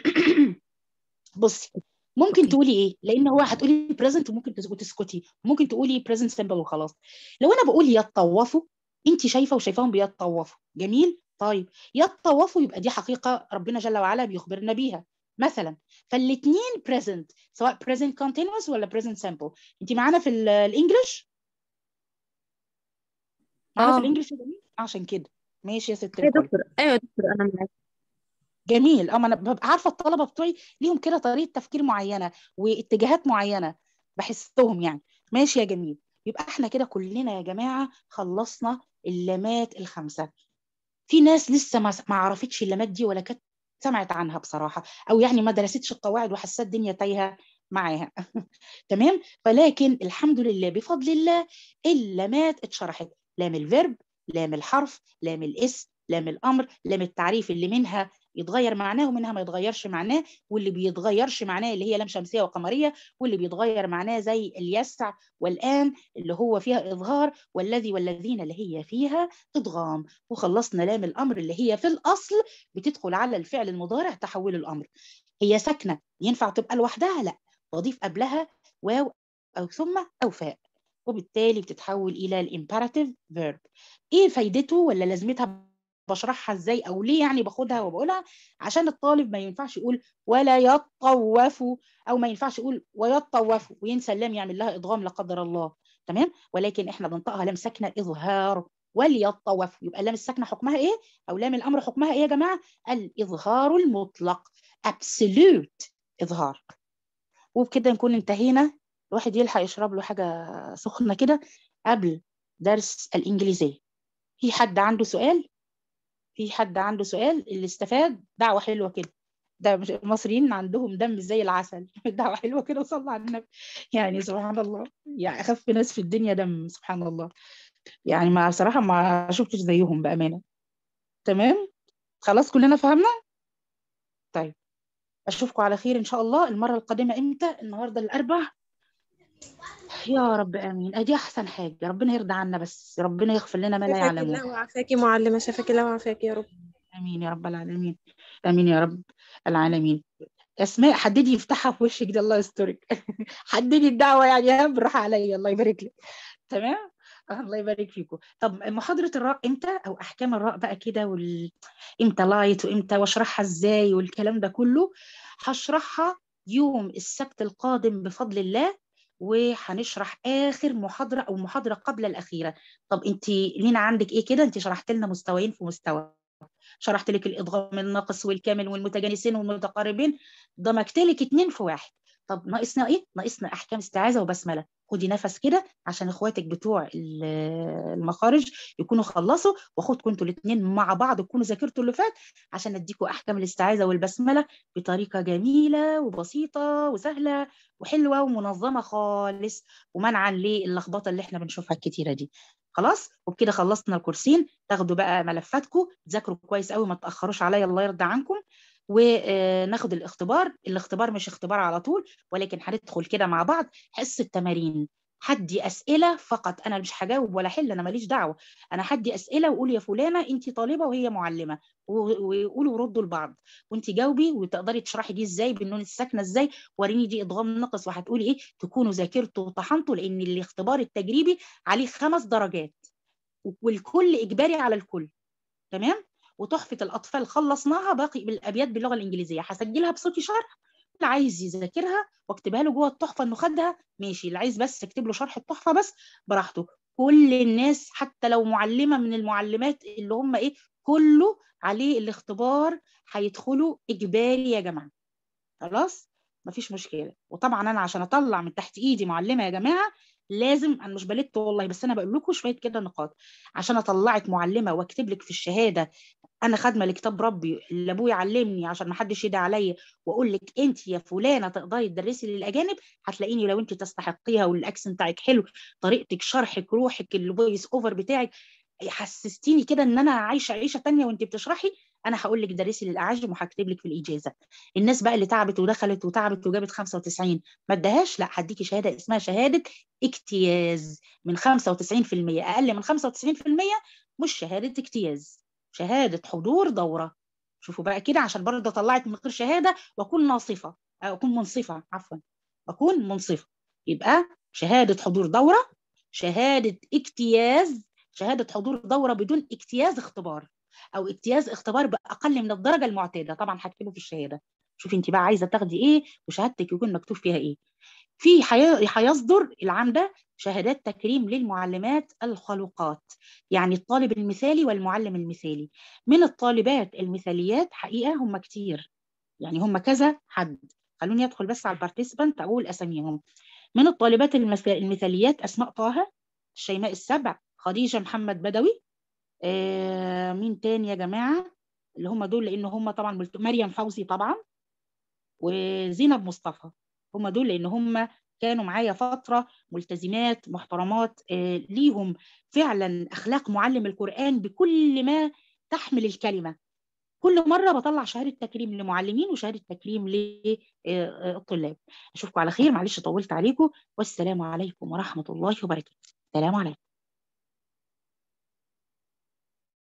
بصي ممكن أوكي. تقولي ايه لان هو هتقولي present وممكن تس- وتسكتي ممكن تقولي present simple وخلاص لو انا بقول يتطوفوا انت شايفه وشايفاهم بيتطوفوا جميل طيب يتطوفوا يبقى دي حقيقه ربنا جل وعلا بيخبرنا بيها مثلا فالاثنين present سواء present continuous ولا present simple انت معانا في ال- الانجليش معانا في اه الانجليش يا جميل عشان كده ماشي يا ست ايوه يا الكل دكتور ايوه يا دكتور انا معاك جميل اه ما انا ببقى عارفه الطلبه بتوعي ليهم كده طريقه تفكير معينه واتجاهات معينه بحسهم يعني ماشي يا جميل يبقى احنا كده كلنا يا جماعه خلصنا اللامات الخمسه في ناس لسه ما ما عرفتش اللمات دي ولا كانت سمعت عنها بصراحه او يعني ما درستش القواعد وحسات الدنيا تايهه معاها تمام فلكن الحمد لله بفضل الله اللامات اتشرحت لام الفيرب لام الحرف لام الاسم لام الامر لام التعريف اللي منها يتغير معناه ومنها ما يتغيرش معناه واللي بيتغيرش معناه اللي هي لام شمسيه وقمريه واللي بيتغير معناه زي اليسع والان اللي هو فيها اظهار والذي والذين اللي هي فيها ادغام وخلصنا لام الامر اللي هي في الاصل بتدخل على الفعل المضارع تحول الامر هي ساكنه ينفع تبقى لوحدها لا بضيف قبلها واو او ثم او فاء وبالتالي بتتحول الى الامبيراتيف فيرب ايه فايدته ولا لازمتها بشرحها ازاي او ليه يعني باخدها وبقولها عشان الطالب ما ينفعش يقول ولا يطوفوا او ما ينفعش يقول ويطوفوا وينسى اللام يعمل لها ادغام لا قدر الله تمام ولكن احنا بنطقها لام ساكنه اظهار وليطوفوا يبقى اللام الساكنه حكمها ايه او لام الامر حكمها ايه يا جماعه الاظهار المطلق absolute اظهار وبكده نكون انتهينا الواحد يلحق يشرب له حاجه سخنه كده قبل درس الانجليزيه في حد عنده سؤال في حد عنده سؤال اللي استفاد دعوة حلوة كده ده مش المصريين عندهم دم زي العسل دعوة حلوة كده وصلى على النبي يعني سبحان الله يعني أخف ناس في الدنيا دم سبحان الله يعني ما بصراحة ما شفتش زيهم بأمانة تمام خلاص كلنا فهمنا طيب أشوفكم على خير إن شاء الله المرة القادمة إمتى النهاردة الأربع يا رب امين ادي احسن حاجه ربنا يرضى عنا بس ربنا يغفر لنا ما لا شفاك يعلمون الله وعافاكي معلمة شفاك الله وعافاكي يا رب امين يا رب العالمين امين يا رب العالمين اسماء حددي يفتحها في وشك ده الله يسترك حددي الدعوه يعني ها بالراحه عليا الله يبارك لك تمام الله يبارك فيكم طب محاضره الراء امتى او احكام الراء بقى كده وال... امتى لايت وامتى واشرحها ازاي والكلام ده كله هشرحها يوم السبت القادم بفضل الله وهنشرح اخر محاضره او محاضره قبل الاخيره طب انت لينا عندك ايه كده انت شرحت لنا مستويين في مستوى شرحت لك الادغام الناقص والكامل والمتجانسين والمتقاربين ضمجت لك اتنين في واحد طب ناقصنا ايه ناقصنا احكام استعاذه وبسمله خدي نفس كده عشان اخواتك بتوع ال- المخارج يكونوا خلصوا واخدكم انتوا الاثنين مع بعض تكونوا ذاكرتوا اللي فات عشان اديكم احكام الاستعاذه والبسمله بطريقه جميله وبسيطه وسهله وحلوه ومنظمه خالص ومنعا للخبطه اللي احنا بنشوفها الكتيره دي خلاص وبكده خلصنا الكورسين تاخدوا بقى ملفاتكم تذاكروا كويس قوي ما تاخروش عليا الله يرضى عنكم وناخد الاختبار الاختبار مش اختبار على طول ولكن هندخل كده مع بعض حصه تمارين حدي اسئله فقط انا مش هجاوب ولا احل انا ماليش دعوه انا حدي اسئله وقول يا فلانه انت طالبه وهي معلمه و- وقولوا ردوا لبعض وانت جاوبي وتقدري تشرحي دي ازاي بالنون الساكنه ازاي وريني دي ادغام ناقص وهتقولي ايه تكونوا ذاكرتوا وطحنتوا لان الاختبار التجريبي عليه خمس درجات والكل اجباري على الكل تمام وتحفه الاطفال خلصناها باقي بالابيات باللغه الانجليزيه هسجلها بصوتي شرح اللي عايز يذاكرها واكتبها له جوه التحفه انه خدها ماشي اللي عايز بس اكتب له شرح التحفه بس براحته كل الناس حتى لو معلمه من المعلمات اللي هم ايه كله عليه الاختبار هيدخلوا اجباري يا جماعه خلاص مفيش مشكله وطبعا انا عشان اطلع من تحت ايدي معلمه يا جماعه لازم انا مش بلت والله بس انا بقول لكم شويه كده نقاط عشان اطلعك معلمه واكتب لك في الشهاده انا خادمه لكتاب ربي اللي ابويا علمني عشان ما حدش يدعي عليا واقول لك انت يا فلانه تقدري تدرسي للاجانب هتلاقيني لو انت تستحقيها والاكسنت بتاعك حلو طريقتك شرحك روحك الفويس اوفر بتاعك حسستيني كده ان انا عايشه عيشه تانية وانت بتشرحي انا هقول لك درسي للاعاجم وهكتب لك في الاجازه الناس بقى اللي تعبت ودخلت وتعبت وجابت 95 ما ادهاش لا هديكي شهاده اسمها شهاده اجتياز من 95% اقل من 95% مش شهاده اجتياز شهاده حضور دوره شوفوا بقى كده عشان برضه طلعت من غير شهاده واكون ناصفه أو اكون منصفه عفوا اكون منصفه يبقى شهاده حضور دوره شهاده اجتياز شهاده حضور دوره بدون اجتياز اختبار او اجتياز اختبار باقل من الدرجه المعتاده طبعا هكتبه في الشهاده شوفي انت بقى عايزه تاخدي ايه وشهادتك يكون مكتوب فيها ايه في حي- هيصدر العام ده شهادات تكريم للمعلمات الخلوقات يعني الطالب المثالي والمعلم المثالي من الطالبات المثاليات حقيقه هم كتير يعني هم كذا حد خلوني ادخل بس على البارتيسيبانت اقول اساميهم من الطالبات المث- المثاليات اسماء طه شيماء السبع خديجه محمد بدوي آه مين تاني يا جماعة اللي هم دول لأن هم طبعا ملت- مريم فوزي طبعا وزينب مصطفى هم دول لأن هم كانوا معايا فترة ملتزمات محترمات آه ليهم فعلا أخلاق معلم القرآن بكل ما تحمل الكلمة كل مرة بطلع شهادة تكريم لمعلمين وشهادة تكريم للطلاب أشوفكم على خير معلش طولت عليكم والسلام عليكم ورحمة الله وبركاته السلام عليكم